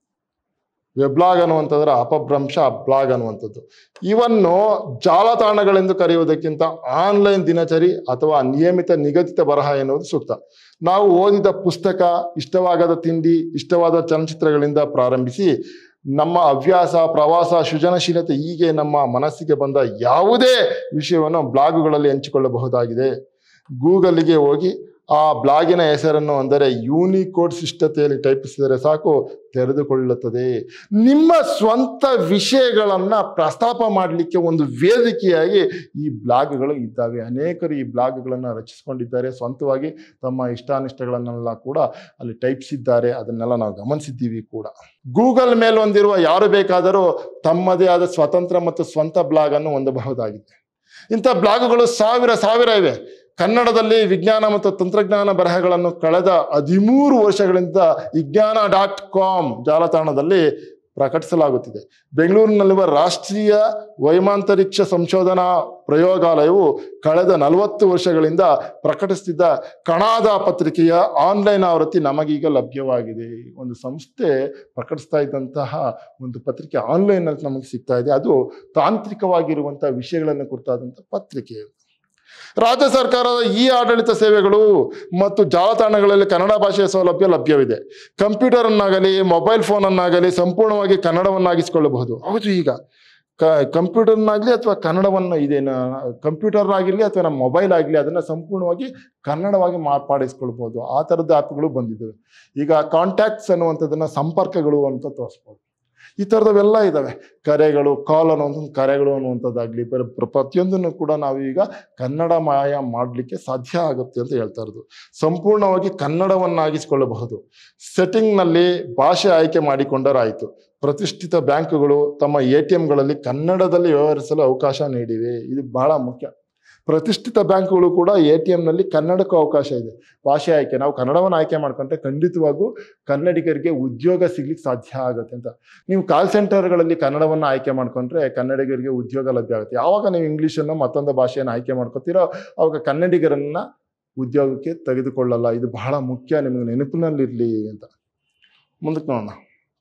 ವೆಬ್ಲಾಗ್ ಅನ್ನುವಂಥದ್ರ ಅಪಭ್ರಂಶ ಬ್ಲಾಗ್ ಅನ್ನುವಂಥದ್ದು ಇವನ್ನು ಜಾಲತಾಣಗಳೆಂದು ಕರೆಯುವುದಕ್ಕಿಂತ ಆನ್ಲೈನ್ ದಿನಚರಿ ಅಥವಾ ನಿಯಮಿತ ನಿಗದಿತ ಬರಹ ಎನ್ನುವುದು ಸೂಕ್ತ ನಾವು ಓದಿದ ಪುಸ್ತಕ ಇಷ್ಟವಾಗದ ತಿಂಡಿ ಇಷ್ಟವಾದ ಚಲನಚಿತ್ರಗಳಿಂದ ಪ್ರಾರಂಭಿಸಿ ನಮ್ಮ ಹವ್ಯಾಸ ಪ್ರವಾಸ ಸೃಜನಶೀಲತೆ ಹೀಗೆ ನಮ್ಮ ಮನಸ್ಸಿಗೆ ಬಂದ ಯಾವುದೇ ವಿಷಯವನ್ನು ಬ್ಲಾಗುಗಳಲ್ಲಿ ಹಂಚಿಕೊಳ್ಳಬಹುದಾಗಿದೆ ಗೂಗಲ್ಗೆ ಹೋಗಿ ಆ ಬ್ಲಾಗಿನ ಹೆಸರನ್ನು ಅಂದರೆ ಯೂನಿಕೋಡ್ ಶಿಷ್ಟತೆಯಲ್ಲಿ ಟೈಪಿಸಿದರೆ ಸಾಕು ತೆರೆದುಕೊಳ್ಳುತ್ತದೆ ನಿಮ್ಮ ಸ್ವಂತ ವಿಷಯಗಳನ್ನ ಪ್ರಸ್ತಾಪ ಮಾಡಲಿಕ್ಕೆ ಒಂದು ವೇದಿಕೆಯಾಗಿ ಈ ಬ್ಲಾಗ್ಗಳು ಇದ್ದಾವೆ ಅನೇಕರು ಈ ಬ್ಲಾಗ್ಗಳನ್ನು ರಚಿಸಿಕೊಂಡಿದ್ದಾರೆ ಸ್ವಂತವಾಗಿ ತಮ್ಮ ಇಷ್ಟಾನಿಷ್ಟಗಳನ್ನೆಲ್ಲ ಕೂಡ ಅಲ್ಲಿ ಟೈಪ್ಸಿದ್ದಾರೆ ಅದನ್ನೆಲ್ಲ ನಾವು ಗಮನಿಸಿದ್ದೀವಿ ಕೂಡ ಗೂಗಲ್ ಮೇಲೆ ಹೊಂದಿರುವ ಯಾರು ಬೇಕಾದರೂ ತಮ್ಮದೇ ಆದ ಸ್ವತಂತ್ರ ಮತ್ತು ಸ್ವಂತ ಬ್ಲಾಗ್ ಅನ್ನು ಹೊಂದಬಹುದಾಗಿದೆ ಇಂಥ ಬ್ಲಾಗುಗಳು ಸಾವಿರ ಸಾವಿರ ಇವೆ ಕನ್ನಡದಲ್ಲಿ ವಿಜ್ಞಾನ ಮತ್ತು ತಂತ್ರಜ್ಞಾನ ಬರಹಗಳನ್ನು ಕಳೆದ ಹದಿಮೂರು ವರ್ಷಗಳಿಂದ ವಿಜ್ಞಾನ ಡಾಟ್ ಕಾಮ್ ಜಾಲತಾಣದಲ್ಲಿ ಪ್ರಕಟಿಸಲಾಗುತ್ತಿದೆ ಬೆಂಗಳೂರಿನಲ್ಲಿರುವ ರಾಷ್ಟ್ರೀಯ ವೈಮಾಂತರಿಕ್ಷ ಸಂಶೋಧನಾ ಪ್ರಯೋಗಾಲಯವು ಕಳೆದ ನಲವತ್ತು ವರ್ಷಗಳಿಂದ ಪ್ರಕಟಿಸುತ್ತಿದ್ದ ಕಣಾದ ಪತ್ರಿಕೆಯ ಆನ್ಲೈನ್ ಆವೃತ್ತಿ ನಮಗೀಗ ಲಭ್ಯವಾಗಿದೆ ಒಂದು ಸಂಸ್ಥೆ ಪ್ರಕಟಿಸ್ತಾ ಇದ್ದಂತಹ ಒಂದು ಪತ್ರಿಕೆ ಆನ್ಲೈನಲ್ಲಿ ನಮಗೆ ಸಿಗ್ತಾ ಇದೆ ಅದು ತಾಂತ್ರಿಕವಾಗಿರುವಂತಹ ವಿಷಯಗಳನ್ನು ಕುರಿತಾದಂಥ ಪತ್ರಿಕೆ ರಾಜ್ಯ ಸರ್ಕಾರದ ಈ ಆಡಳಿತ ಸೇವೆಗಳು ಮತ್ತು ಜಾಲತಾಣಗಳಲ್ಲಿ ಕನ್ನಡ ಭಾಷೆಯ ಸೌಲಭ್ಯ ಲಭ್ಯವಿದೆ ಕಂಪ್ಯೂಟರ್ ಅನ್ನಾಗಲಿ ಮೊಬೈಲ್ ಫೋನ್ ಅನ್ನಾಗಲಿ ಸಂಪೂರ್ಣವಾಗಿ ಕನ್ನಡವನ್ನಾಗಿಸಿಕೊಳ್ಳಬಹುದು ಹೌದು ಈಗ ಕ ಕಂಪ್ಯೂಟರ್ನಾಗಲಿ ಅಥವಾ ಕನ್ನಡವನ್ನು ಇದೇನು ಕಂಪ್ಯೂಟರ್ ಆಗಿರಲಿ ಅಥವಾ ನಮ್ಮ ಮೊಬೈಲ್ ಆಗಲಿ ಅದನ್ನು ಸಂಪೂರ್ಣವಾಗಿ ಕನ್ನಡವಾಗಿ ಮಾರ್ಪಾಡಿಸ್ಕೊಳ್ಬೋದು ಆ ಥರದ ಆ್ಯಪ್ಗಳು ಬಂದಿದ್ದಾವೆ ಈಗ ಕಾಂಟ್ಯಾಕ್ಟ್ಸ್ ಅನ್ನುವಂಥದ್ದನ್ನು ಸಂಪರ್ಕಗಳು ಅಂತ ತೋರಿಸ್ಬೋದು ಈ ಥರದವೆಲ್ಲ ಇದ್ದಾವೆ ಕರೆಗಳು ಕಾಲ್ ಅನ್ನುವಂಥದ್ದು ಕರೆಗಳು ಅನ್ನುವಂಥದ್ದಾಗಲಿ ಬರ ಪ್ರ- ಪ್ರತಿಯೊಂದನ್ನು ಕೂಡ ನಾವು ಈಗ ಕನ್ನಡಮಯ ಮಾಡಲಿಕ್ಕೆ ಸಾಧ್ಯ ಆಗುತ್ತೆ ಅಂತ ಹೇಳ್ತಾ ಇರೋದು ಸಂಪೂರ್ಣವಾಗಿ ಕನ್ನಡವನ್ನಾಗಿಸಿಕೊಳ್ಳಬಹುದು ಸೆಟ್ಟಿಂಗ್ನಲ್ಲಿ ಭಾಷೆ ಆಯ್ಕೆ ಮಾಡಿಕೊಂಡರಾಯಿತು ಪ್ರತಿಷ್ಠಿತ ಬ್ಯಾಂಕುಗಳು ತಮ್ಮ ಎ ಟಿ ಎಂಗಳಲ್ಲಿ ಕನ್ನಡದಲ್ಲಿ ವ್ಯವಹರಿಸಲು ಅವಕಾಶ ನೀಡಿವೆ ಇದು ಬಹಳ ಮುಖ್ಯ ಪ್ರತಿಷ್ಠಿತ ಬ್ಯಾಂಕುಗಳು ಕೂಡ ಎ ಟಿ ಎಂನಲ್ಲಿ ಕನ್ನಡಕ್ಕೂ ಅವಕಾಶ ಇದೆ ಭಾಷೆ ಆಯ್ಕೆ ನಾವು ಕನ್ನಡವನ್ನು ಆಯ್ಕೆ ಮಾಡ್ಕೊಂಡ್ರೆ ಖಂಡಿತವಾಗೂ ಕನ್ನಡಿಗರಿಗೆ ಉದ್ಯೋಗ ಸಿಗ್ಲಿಕ್ಕೆ ಸಾಧ್ಯ ಆಗುತ್ತೆ ಅಂತ ನೀವು ಕಾಲ್ ಸೆಂಟರ್ಗಳಲ್ಲಿ ಕನ್ನಡವನ್ನು ಆಯ್ಕೆ ಮಾಡ್ಕೊಂಡ್ರೆ ಕನ್ನಡಿಗರಿಗೆ ಉದ್ಯೋಗ ಲಭ್ಯ ಆಗುತ್ತೆ ಯಾವಾಗ ನೀವು ಇಂಗ್ಲೀಷನ್ನು ಮತ್ತೊಂದು ಭಾಷೆಯನ್ನು ಆಯ್ಕೆ ಮಾಡ್ಕೋತೀರೋ ಅವಾಗ ಕನ್ನಡಿಗರನ್ನ ಉದ್ಯೋಗಕ್ಕೆ ತೆಗೆದುಕೊಳ್ಳಲ್ಲ ಇದು ಬಹಳ ಮುಖ್ಯ ನಿಮಗೆ ನೆನಪಿನಲ್ಲಿರಲಿ ಅಂತ ಮುಂದಕ್ಕೆ ನೋಡೋಣ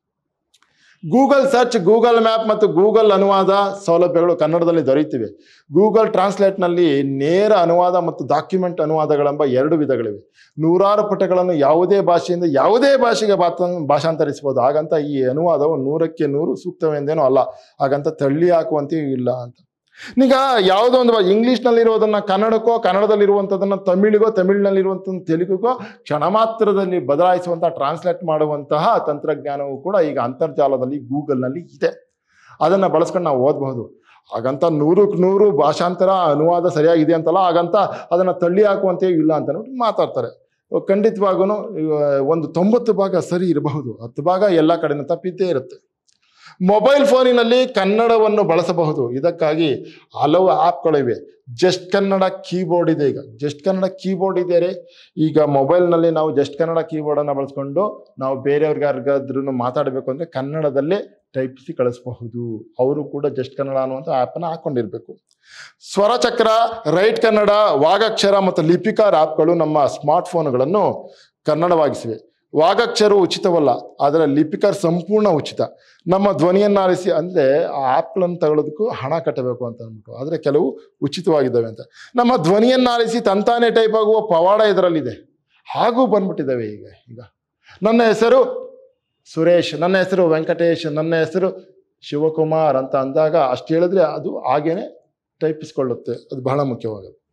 ಗೂಗಲ್ ಸರ್ಚ್ ಗೂಗಲ್ ಮ್ಯಾಪ್ ಮತ್ತು ಗೂಗಲ್ ಅನುವಾದ ಸೌಲಭ್ಯಗಳು ಕನ್ನಡದಲ್ಲಿ ದೊರೆಯುತ್ತಿವೆ ಗೂಗಲ್ ಟ್ರಾನ್ಸ್ಲೇಟ್ನಲ್ಲಿ ನೇರ ಅನುವಾದ ಮತ್ತು ಡಾಕ್ಯುಮೆಂಟ್ ಅನುವಾದಗಳೆಂಬ ಎರಡು ವಿಧಗಳಿವೆ ನೂರಾರು ಪುಟಗಳನ್ನು ಯಾವುದೇ ಭಾಷೆಯಿಂದ ಯಾವುದೇ ಭಾಷೆಗೆ ಬಾತ ಭಾಷಾಂತರಿಸಬಹುದು ಹಾಗಂತ ಈ ಅನುವಾದವು ನೂರಕ್ಕೆ ನೂರು ಸೂಕ್ತವೆಂದೇನೂ ಅಲ್ಲ ಹಾಗಂತ ತಳ್ಳಿ ಹಾಕುವಂತೆಯೂ ಇಲ್ಲ ಅಂತ ಈಗ ಯಾವುದೋ ಒಂದು ಭಾ- ಇಂಗ್ಲಿಷ್ನಲ್ಲಿರೋದನ್ನ ಕನ್ನಡಕ್ಕೋ ಕನ್ನಡದಲ್ಲಿರುವಂಥದ್ದನ್ನ ತಮಿಳಿಗೋ ತಮಿಳಿನಲ್ಲಿರುವಂಥದ್ದು ತೆಲುಗುಗೋ ಕ್ಷಣ ಮಾತ್ರದಲ್ಲಿ ಬದಲಾಯಿಸುವಂತಹ ಟ್ರಾನ್ಸ್ಲೇಟ್ ಮಾಡುವಂತಹ ತಂತ್ರಜ್ಞಾನವು ಕೂಡ ಈಗ ಅಂತರ್ಜಾಲದಲ್ಲಿ ಗೂಗಲ್ನಲ್ಲಿ ಇದೆ ಅದನ್ನು ಬಳಸ್ಕೊಂಡು ನಾವು ಓದಬಹುದು ಹಾಗಂತ ನೂರಕ್ಕೆ ನೂರು ಭಾಷಾಂತರ ಅನುವಾದ ಸರಿಯಾಗಿದೆ ಅಂತಲ್ಲ ಹಾಗಂತ ಅದನ್ನು ತಳ್ಳಿ ಹಾಕುವಂತೆಯೂ ಇಲ್ಲ ಅಂತ ನೋಡಿ ಮಾತಾಡ್ತಾರೆ ಖಂಡಿತವಾಗೂ ಒಂದು ತೊಂಬತ್ತು ಭಾಗ ಸರಿ ಇರಬಹುದು ಹತ್ತು ಭಾಗ ಎಲ್ಲ ಕಡೆನೂ ತಪ್ಪಿದ್ದೇ ಇರುತ್ತೆ ಮೊಬೈಲ್ ಫೋನಿನಲ್ಲಿ ಕನ್ನಡವನ್ನು ಬಳಸಬಹುದು ಇದಕ್ಕಾಗಿ ಹಲವು ಆ್ಯಪ್ಗಳಿವೆ ಜಸ್ಟ್ ಕನ್ನಡ ಕೀಬೋರ್ಡ್ ಇದೆ ಈಗ ಜಸ್ಟ್ ಕನ್ನಡ ಕೀಬೋರ್ಡ್ ಇದೆ ರೀ ಈಗ ಮೊಬೈಲ್ನಲ್ಲಿ ನಾವು ಜಸ್ಟ್ ಕನ್ನಡ ಕೀಬೋರ್ಡನ್ನು ಬಳಸ್ಕೊಂಡು ನಾವು ಬೇರೆಯವ್ರಿಗೆ ಯಾರಿಗಾದ್ರೂ ಮಾತಾಡಬೇಕು ಅಂದರೆ ಕನ್ನಡದಲ್ಲೇ ಟೈಪಿಸಿ ಕಳಿಸಬಹುದು ಅವರು ಕೂಡ ಜಸ್ಟ್ ಕನ್ನಡ ಅನ್ನುವಂಥ ಆ್ಯಪನ್ನು ಹಾಕ್ಕೊಂಡಿರ್ಬೇಕು ಸ್ವರಚಕ್ರ ರೈಟ್ ಕನ್ನಡ ವಾಗಕ್ಷರ ಮತ್ತು ಲಿಪಿಕಾರ್ ಆ್ಯಪ್ಗಳು ನಮ್ಮ ಸ್ಮಾರ್ಟ್ ಫೋನ್ಗಳನ್ನು ಕನ್ನಡವಾಗಿಸಿವೆ ವಾಗಕ್ಷರು ಉಚಿತವಲ್ಲ ಆದರೆ ಲಿಪಿಕರ್ ಸಂಪೂರ್ಣ ಉಚಿತ ನಮ್ಮ ಧ್ವನಿಯನ್ನು ಆಲಿಸಿ ಅಂದರೆ ಆ ಆ್ಯಪ್ಗಳನ್ನು ತಗೊಳ್ಳೋದಕ್ಕೂ ಹಣ ಕಟ್ಟಬೇಕು ಅಂತ ಅಂದ್ಬಿಟ್ಟು ಆದರೆ ಕೆಲವು ಉಚಿತವಾಗಿದ್ದಾವೆ ಅಂತ ನಮ್ಮ ಧ್ವನಿಯನ್ನು ಆಲಿಸಿ ತಂತಾನೆ ಟೈಪ್ ಆಗುವ ಪವಾಡ ಇದರಲ್ಲಿದೆ ಹಾಗೂ ಬಂದ್ಬಿಟ್ಟಿದ್ದಾವೆ ಈಗ ಈಗ ನನ್ನ ಹೆಸರು ಸುರೇಶ್ ನನ್ನ ಹೆಸರು ವೆಂಕಟೇಶ್ ನನ್ನ ಹೆಸರು ಶಿವಕುಮಾರ್ ಅಂತ ಅಂದಾಗ ಅಷ್ಟು ಹೇಳಿದ್ರೆ ಅದು ಹಾಗೇನೆ ಟೈಪಿಸ್ಕೊಳ್ಳುತ್ತೆ ಅದು ಬಹಳ ಮುಖ್ಯವಾಗುತ್ತೆ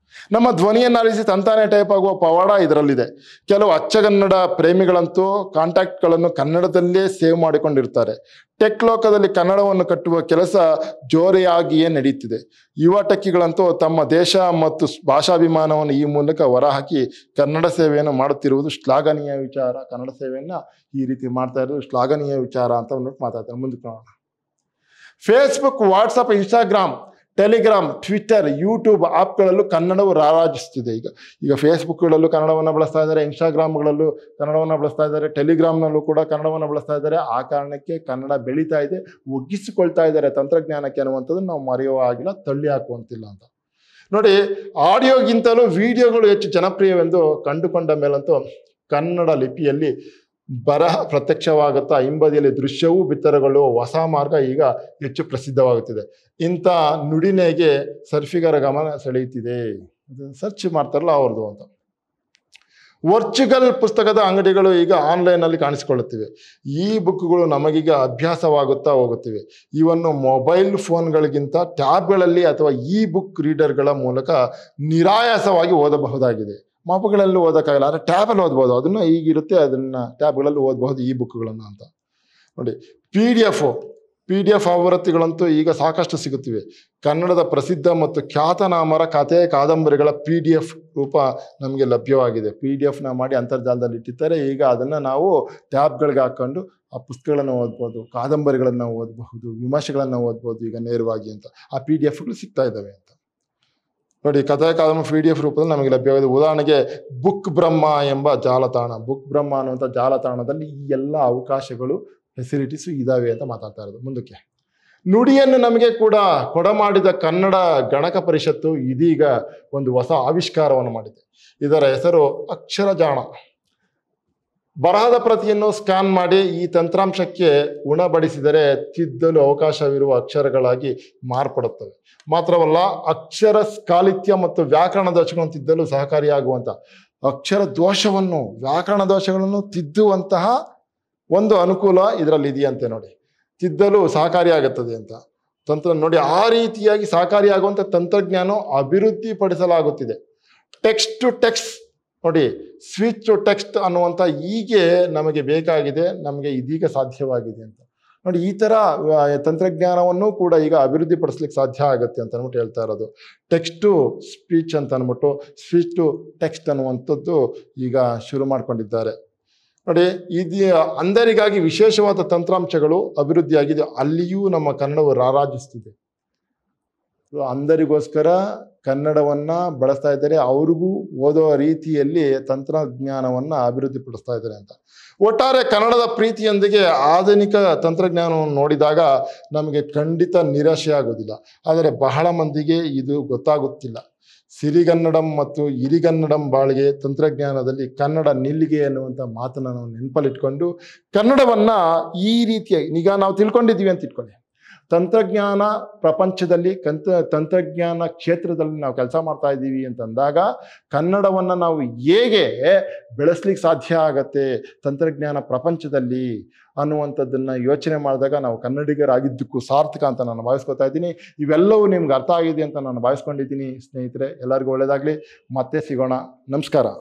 ನಮ್ಮ ಧ್ವನಿಯನ್ನು ಆಲಿಸಿ ತಂತಾನೆ ಟೈಪ್ ಆಗುವ ಪವಾಡ ಇದರಲ್ಲಿದೆ ಕೆಲವು ಅಚ್ಚಗನ್ನಡ ಪ್ರೇಮಿಗಳಂತೂ ಕಾಂಟ್ಯಾಕ್ಟ್ಗಳನ್ನು ಕನ್ನಡದಲ್ಲೇ ಸೇವ್ ಮಾಡಿಕೊಂಡಿರ್ತಾರೆ ಟೆಕ್ ಲೋಕದಲ್ಲಿ ಕನ್ನಡವನ್ನು ಕಟ್ಟುವ ಕೆಲಸ ಜೋರಿಯಾಗಿಯೇ ನಡೆಯುತ್ತಿದೆ ಯುವ ಟೆಕ್ಕಿಗಳಂತೂ ತಮ್ಮ ದೇಶ ಮತ್ತು ಭಾಷಾಭಿಮಾನವನ್ನು ಈ ಮೂಲಕ ಹೊರಹಾಕಿ ಕನ್ನಡ ಸೇವೆಯನ್ನು ಮಾಡುತ್ತಿರುವುದು ಶ್ಲಾಘನೀಯ ವಿಚಾರ ಕನ್ನಡ ಸೇವೆಯನ್ನ ಈ ರೀತಿ ಮಾಡ್ತಾ ಇರೋದು ಶ್ಲಾಘನೀಯ ವಿಚಾರ ಅಂತ ಅಂದ್ಬಿಟ್ಟು ಮಾತಾಡ್ತಾರೆ ಮುಂದಕ್ಕೆ ನೋಡೋಣ Facebook WhatsApp Instagram Telegram Twitter YouTube ಆ್ಯಪ್ಗಳಲ್ಲೂ ಕನ್ನಡವು ರಾರಾಜಿಸ್ತಿದೆ ಈಗ ಈಗ ಫೇಸ್ಬುಕ್ಗಳಲ್ಲೂ ಕನ್ನಡವನ್ನು ಬಳಸ್ತಾ ಇದ್ದಾರೆ ಇನ್ಸ್ಟಾಗ್ರಾಮ್ಗಳಲ್ಲೂ ಕನ್ನಡವನ್ನು ಬಳಸ್ತಾ ಇದ್ದಾರೆ ಟೆಲಿಗ್ರಾಮ್ನಲ್ಲೂ ಕೂಡ ಕನ್ನಡವನ್ನು ಬಳಸ್ತಾ ಇದ್ದಾರೆ ಆ ಕಾರಣಕ್ಕೆ ಕನ್ನಡ ಬೆಳೀತಾ ಇದೆ ಒಗ್ಗಿಸಿಕೊಳ್ತಾ ಇದ್ದಾರೆ ತಂತ್ರಜ್ಞಾನಕ್ಕೆ ಅನ್ನುವಂಥದ್ದು ನಾವು ಮರೆಯುವ ಆಗಿಲ್ಲ ತಳ್ಳಿ ಹಾಕುವಂತಿಲ್ಲ ಅಂತ ನೋಡಿ ಆಡಿಯೋಗಿಂತಲೂ ವಿಡಿಯೋಗಳು ಹೆಚ್ಚು ಜನಪ್ರಿಯವೆಂದು ಕಂಡುಕೊಂಡ ಮೇಲಂತೂ ಕನ್ನಡ ಲಿಪಿಯಲ್ಲಿ ಬರಹ ಪ್ರತ್ಯಕ್ಷವಾಗುತ್ತಾ ಹಿಂಬದಿಯಲ್ಲಿ ದೃಶ್ಯವೂ ಬಿತ್ತರಗೊಳ್ಳುವ ಹೊಸ ಮಾರ್ಗ ಈಗ ಹೆಚ್ಚು ಪ್ರಸಿದ್ಧವಾಗುತ್ತಿದೆ ಇಂಥ ನುಡಿನೆಗೆ ಸರ್ಫಿಗರ ಗಮನ ಸೆಳೆಯುತ್ತಿದೆ ಸರ್ಚ್ ಮಾಡ್ತಾರಲ್ಲ ಅವ್ರದ್ದು ಅಂತ ವರ್ಚುಗಲ್ ಪುಸ್ತಕದ ಅಂಗಡಿಗಳು ಈಗ ಆನ್ಲೈನಲ್ಲಿ ಕಾಣಿಸಿಕೊಳ್ಳುತ್ತಿವೆ ಈ ಬುಕ್ಗಳು ನಮಗೀಗ ಅಭ್ಯಾಸವಾಗುತ್ತಾ ಹೋಗುತ್ತಿವೆ ಇವನ್ನು ಮೊಬೈಲ್ ಫೋನ್ಗಳಿಗಿಂತ ಟ್ಯಾಬ್ಗಳಲ್ಲಿ ಅಥವಾ ಇ ಬುಕ್ ರೀಡರ್ಗಳ ಮೂಲಕ ನಿರಾಯಾಸವಾಗಿ ಓದಬಹುದಾಗಿದೆ ಮಾಪುಗಳಲ್ಲಿ ಓದೋಕ್ಕಾಗಲ್ಲ ಆದರೆ ಟ್ಯಾಬಲ್ಲಿ ಓದ್ಬೋದು ಅದನ್ನು ಈಗಿರುತ್ತೆ ಅದನ್ನು ಟ್ಯಾಬ್ಗಳಲ್ಲಿ ಓದಬಹುದು ಈ ಬುಕ್ಗಳನ್ನು ಅಂತ ನೋಡಿ P D F P D F ಆವೃತ್ತಿಗಳಂತೂ ಈಗ ಸಾಕಷ್ಟು ಸಿಗುತ್ತಿವೆ ಕನ್ನಡದ ಪ್ರಸಿದ್ಧ ಮತ್ತು ಖ್ಯಾತನಾಮರ ಕಥೆ ಕಾದಂಬರಿಗಳ ಪಿ ಡಿ ಎಫ್ ರೂಪ ನಮಗೆ ಲಭ್ಯವಾಗಿದೆ ಪಿ ಡಿ ಎಫ್ನ ಮಾಡಿ ಅಂತರ್ಜಾಲದಲ್ಲಿ ಇಟ್ಟಿರ್ತಾರೆ ಈಗ ಅದನ್ನು ನಾವು ಟ್ಯಾಬ್ಗಳಿಗೆ ಹಾಕ್ಕೊಂಡು ಆ ಪುಸ್ತಕಗಳನ್ನು ಓದ್ಬೋದು ಕಾದಂಬರಿಗಳನ್ನು ಓದಬಹುದು ವಿಮರ್ಶೆಗಳನ್ನು ಓದ್ಬೋದು ಈಗ ನೇರವಾಗಿ ಅಂತ ಆ ಪಿ ಡಿ ಎಫ್ಗಳು ಸಿಗ್ತಾ ಇದ್ದಾವೆ ಅಂತ ನೋಡಿ ಕಥೆ ಕಾದಂಬರಿ ಪಿ ಡಿ ಎಫ್ ರೂಪದಲ್ಲಿ ನಮಗೆ ಲಭ್ಯವಾಗಿದೆ ಉದಾಹರಣೆಗೆ ಬುಕ್ ಬ್ರಹ್ಮ ಎಂಬ ಜಾಲತಾಣ ಬುಕ್ ಬ್ರಹ್ಮ ಅನ್ನುವಂಥ ಜಾಲತಾಣದಲ್ಲಿ ಈ ಎಲ್ಲ ಅವಕಾಶಗಳು ಫೆಸಿಲಿಟೀಸು ಇದಾವೆ ಅಂತ ಮಾತಾಡ್ತಾ ಇರೋದು ಮುಂದಕ್ಕೆ ನುಡಿಯನ್ನು ನಮಗೆ ಕೂಡ ಕೊಡಮಾಡಿದ ಕನ್ನಡ ಗಣಕ ಪರಿಷತ್ತು ಇದೀಗ ಒಂದು ಹೊಸ ಆವಿಷ್ಕಾರವನ್ನು ಮಾಡಿದೆ ಇದರ ಹೆಸರು ಅಕ್ಷರಜಾಣ ಬರಹದ ಪ್ರತಿಯನ್ನು ಸ್ಕ್ಯಾನ್ ಮಾಡಿ ಈ ತಂತ್ರಾಂಶಕ್ಕೆ ಉಣಬಡಿಸಿದರೆ ತಿದ್ದಲು ಅವಕಾಶವಿರುವ ಅಕ್ಷರಗಳಾಗಿ ಮಾರ್ಪಡುತ್ತವೆ ಮಾತ್ರವಲ್ಲ ಅಕ್ಷರ ಸ್ಕಾಲಿತ್ಯ ಮತ್ತು ವ್ಯಾಕರಣ ದೋಷಗಳನ್ನು ತಿದ್ದಲು ಸಹಕಾರಿಯಾಗುವಂತ ಅಕ್ಷರ ದೋಷವನ್ನು ವ್ಯಾಕರಣ ದೋಷಗಳನ್ನು ತಿದ್ದುವಂತಹ ಒಂದು ಅನುಕೂಲ ಇದರಲ್ಲಿ ಇದೆಯಂತೆ ನೋಡಿ ತಿದ್ದಲು ಸಹಕಾರಿಯಾಗುತ್ತದೆ ಅಂತ ತಂತ್ರ ನೋಡಿ ಆ ರೀತಿಯಾಗಿ ಸಹಕಾರಿಯಾಗುವಂಥ ತಂತ್ರಜ್ಞಾನ ಅಭಿವೃದ್ಧಿಪಡಿಸಲಾಗುತ್ತಿದೆ ಟೆಕ್ಸ್ಟ್ ಟು ಟೆಕ್ಸ್ಟ್ ನೋಡಿ ಸ್ವಿಚ್ ಟು ಟೆಕ್ಸ್ಟ್ ಅನ್ನುವಂಥ ಹೀಗೆ ನಮಗೆ ಬೇಕಾಗಿದೆ ನಮಗೆ ಇದೀಗ ಸಾಧ್ಯವಾಗಿದೆ ಅಂತ ನೋಡಿ ಈ ಥರ ಆ, ತಂತ್ರಜ್ಞಾನವನ್ನು ಕೂಡ ಈಗ ಅಭಿವೃದ್ಧಿಪಡಿಸ್ಲಿಕ್ಕೆ ಸಾಧ್ಯ ಆಗುತ್ತೆ ಅಂತ ಅಂದ್ಬಿಟ್ಟು ಹೇಳ್ತಾ ಇರೋದು ಟೆಕ್ಸ್ಟ್ ಟು ಸ್ಪೀಚ್ ಅಂತ ಅಂದ್ಬಿಟ್ಟು ಸ್ಪೀಚ್ ಟು ಟೆಕ್ಸ್ಟ್ ಅನ್ನುವಂಥದ್ದು ಈಗ ಶುರು ಮಾಡ್ಕೊಂಡಿದ್ದಾರೆ ನೋಡಿ ಇದು ಅಂಧರಿಗಾಗಿ ವಿಶೇಷವಾದ ತಂತ್ರಾಂಶಗಳು ಅಭಿವೃದ್ಧಿಯಾಗಿದೆ ಅಲ್ಲಿಯೂ ನಮ್ಮ ಕನ್ನಡವು ರಾರಾಜಿಸ್ತಿದೆ ಅಂಧರಿಗೋಸ್ಕರ ಕನ್ನಡವನ್ನ ಬಳಸ್ತಾ ಇದ್ದಾರೆ ಅವ್ರಿಗೂ ಓದೋ ರೀತಿಯಲ್ಲಿ ತಂತ್ರಜ್ಞಾನವನ್ನ ಅಭಿವೃದ್ಧಿಪಡಿಸ್ತಾ ಇದ್ದಾರೆ ಅಂತ ಒಟ್ಟಾರೆ ಕನ್ನಡದ ಪ್ರೀತಿಯೊಂದಿಗೆ ಆಧುನಿಕ ತಂತ್ರಜ್ಞಾನವನ್ನು ನೋಡಿದಾಗ ನಮಗೆ ಖಂಡಿತ ನಿರಾಶೆ ಆಗೋದಿಲ್ಲ ಆದರೆ ಬಹಳ ಮಂದಿಗೆ ಇದು ಗೊತ್ತಾಗುತ್ತಿಲ್ಲ ಸಿರಿಗನ್ನಡಂ ಮತ್ತು ಹಿರಿಗನ್ನಡಂ ಬಾಳಿಗೆ ತಂತ್ರಜ್ಞಾನದಲ್ಲಿ ಕನ್ನಡ ನಿಲ್ಲಿಗೆ ಅನ್ನುವಂಥ ಮಾತನ್ನು ನಾವು ನೆನಪಲ್ಲಿಟ್ಕೊಂಡು ಕನ್ನಡವನ್ನ ಈ ರೀತಿಯಾಗಿ ಈಗ ನಾವು ತಿಳ್ಕೊಂಡಿದ್ದೀವಿ ಅಂತ ಇಟ್ಕೊಳ್ಳಿ ತಂತ್ರಜ್ಞಾನ ಪ್ರಪಂಚದಲ್ಲಿ ಕಂತ ತಂತ್ರಜ್ಞಾನ ಕ್ಷೇತ್ರದಲ್ಲಿ ನಾವು ಕೆಲಸ ಮಾಡ್ತಾ ಇದ್ದೀವಿ ಅಂತಂದಾಗ ಕನ್ನಡವನ್ನು ನಾವು ಹೇಗೆ ಬೆಳೆಸ್ಲಿಕ್ಕೆ ಸಾಧ್ಯ ಆಗತ್ತೆ ತಂತ್ರಜ್ಞಾನ ಪ್ರಪಂಚದಲ್ಲಿ ಅನ್ನುವಂಥದ್ದನ್ನು ಯೋಚನೆ ಮಾಡಿದಾಗ ನಾವು ಕನ್ನಡಿಗರಾಗಿದ್ದಕ್ಕೂ ಸಾರ್ಥಕ ಅಂತ ನಾನು ಭಾವಿಸ್ಕೊತಾ ಇದ್ದೀನಿ ಇವೆಲ್ಲವೂ ನಿಮ್ಗೆ ಅರ್ಥ ಆಗಿದೆ ಅಂತ ನಾನು ಭಾವಿಸ್ಕೊಂಡಿದ್ದೀನಿ ಸ್ನೇಹಿತರೆ ಎಲ್ಲರಿಗೂ ಒಳ್ಳೆಯದಾಗಲಿ ಮತ್ತೆ ಸಿಗೋಣ ನಮಸ್ಕಾರ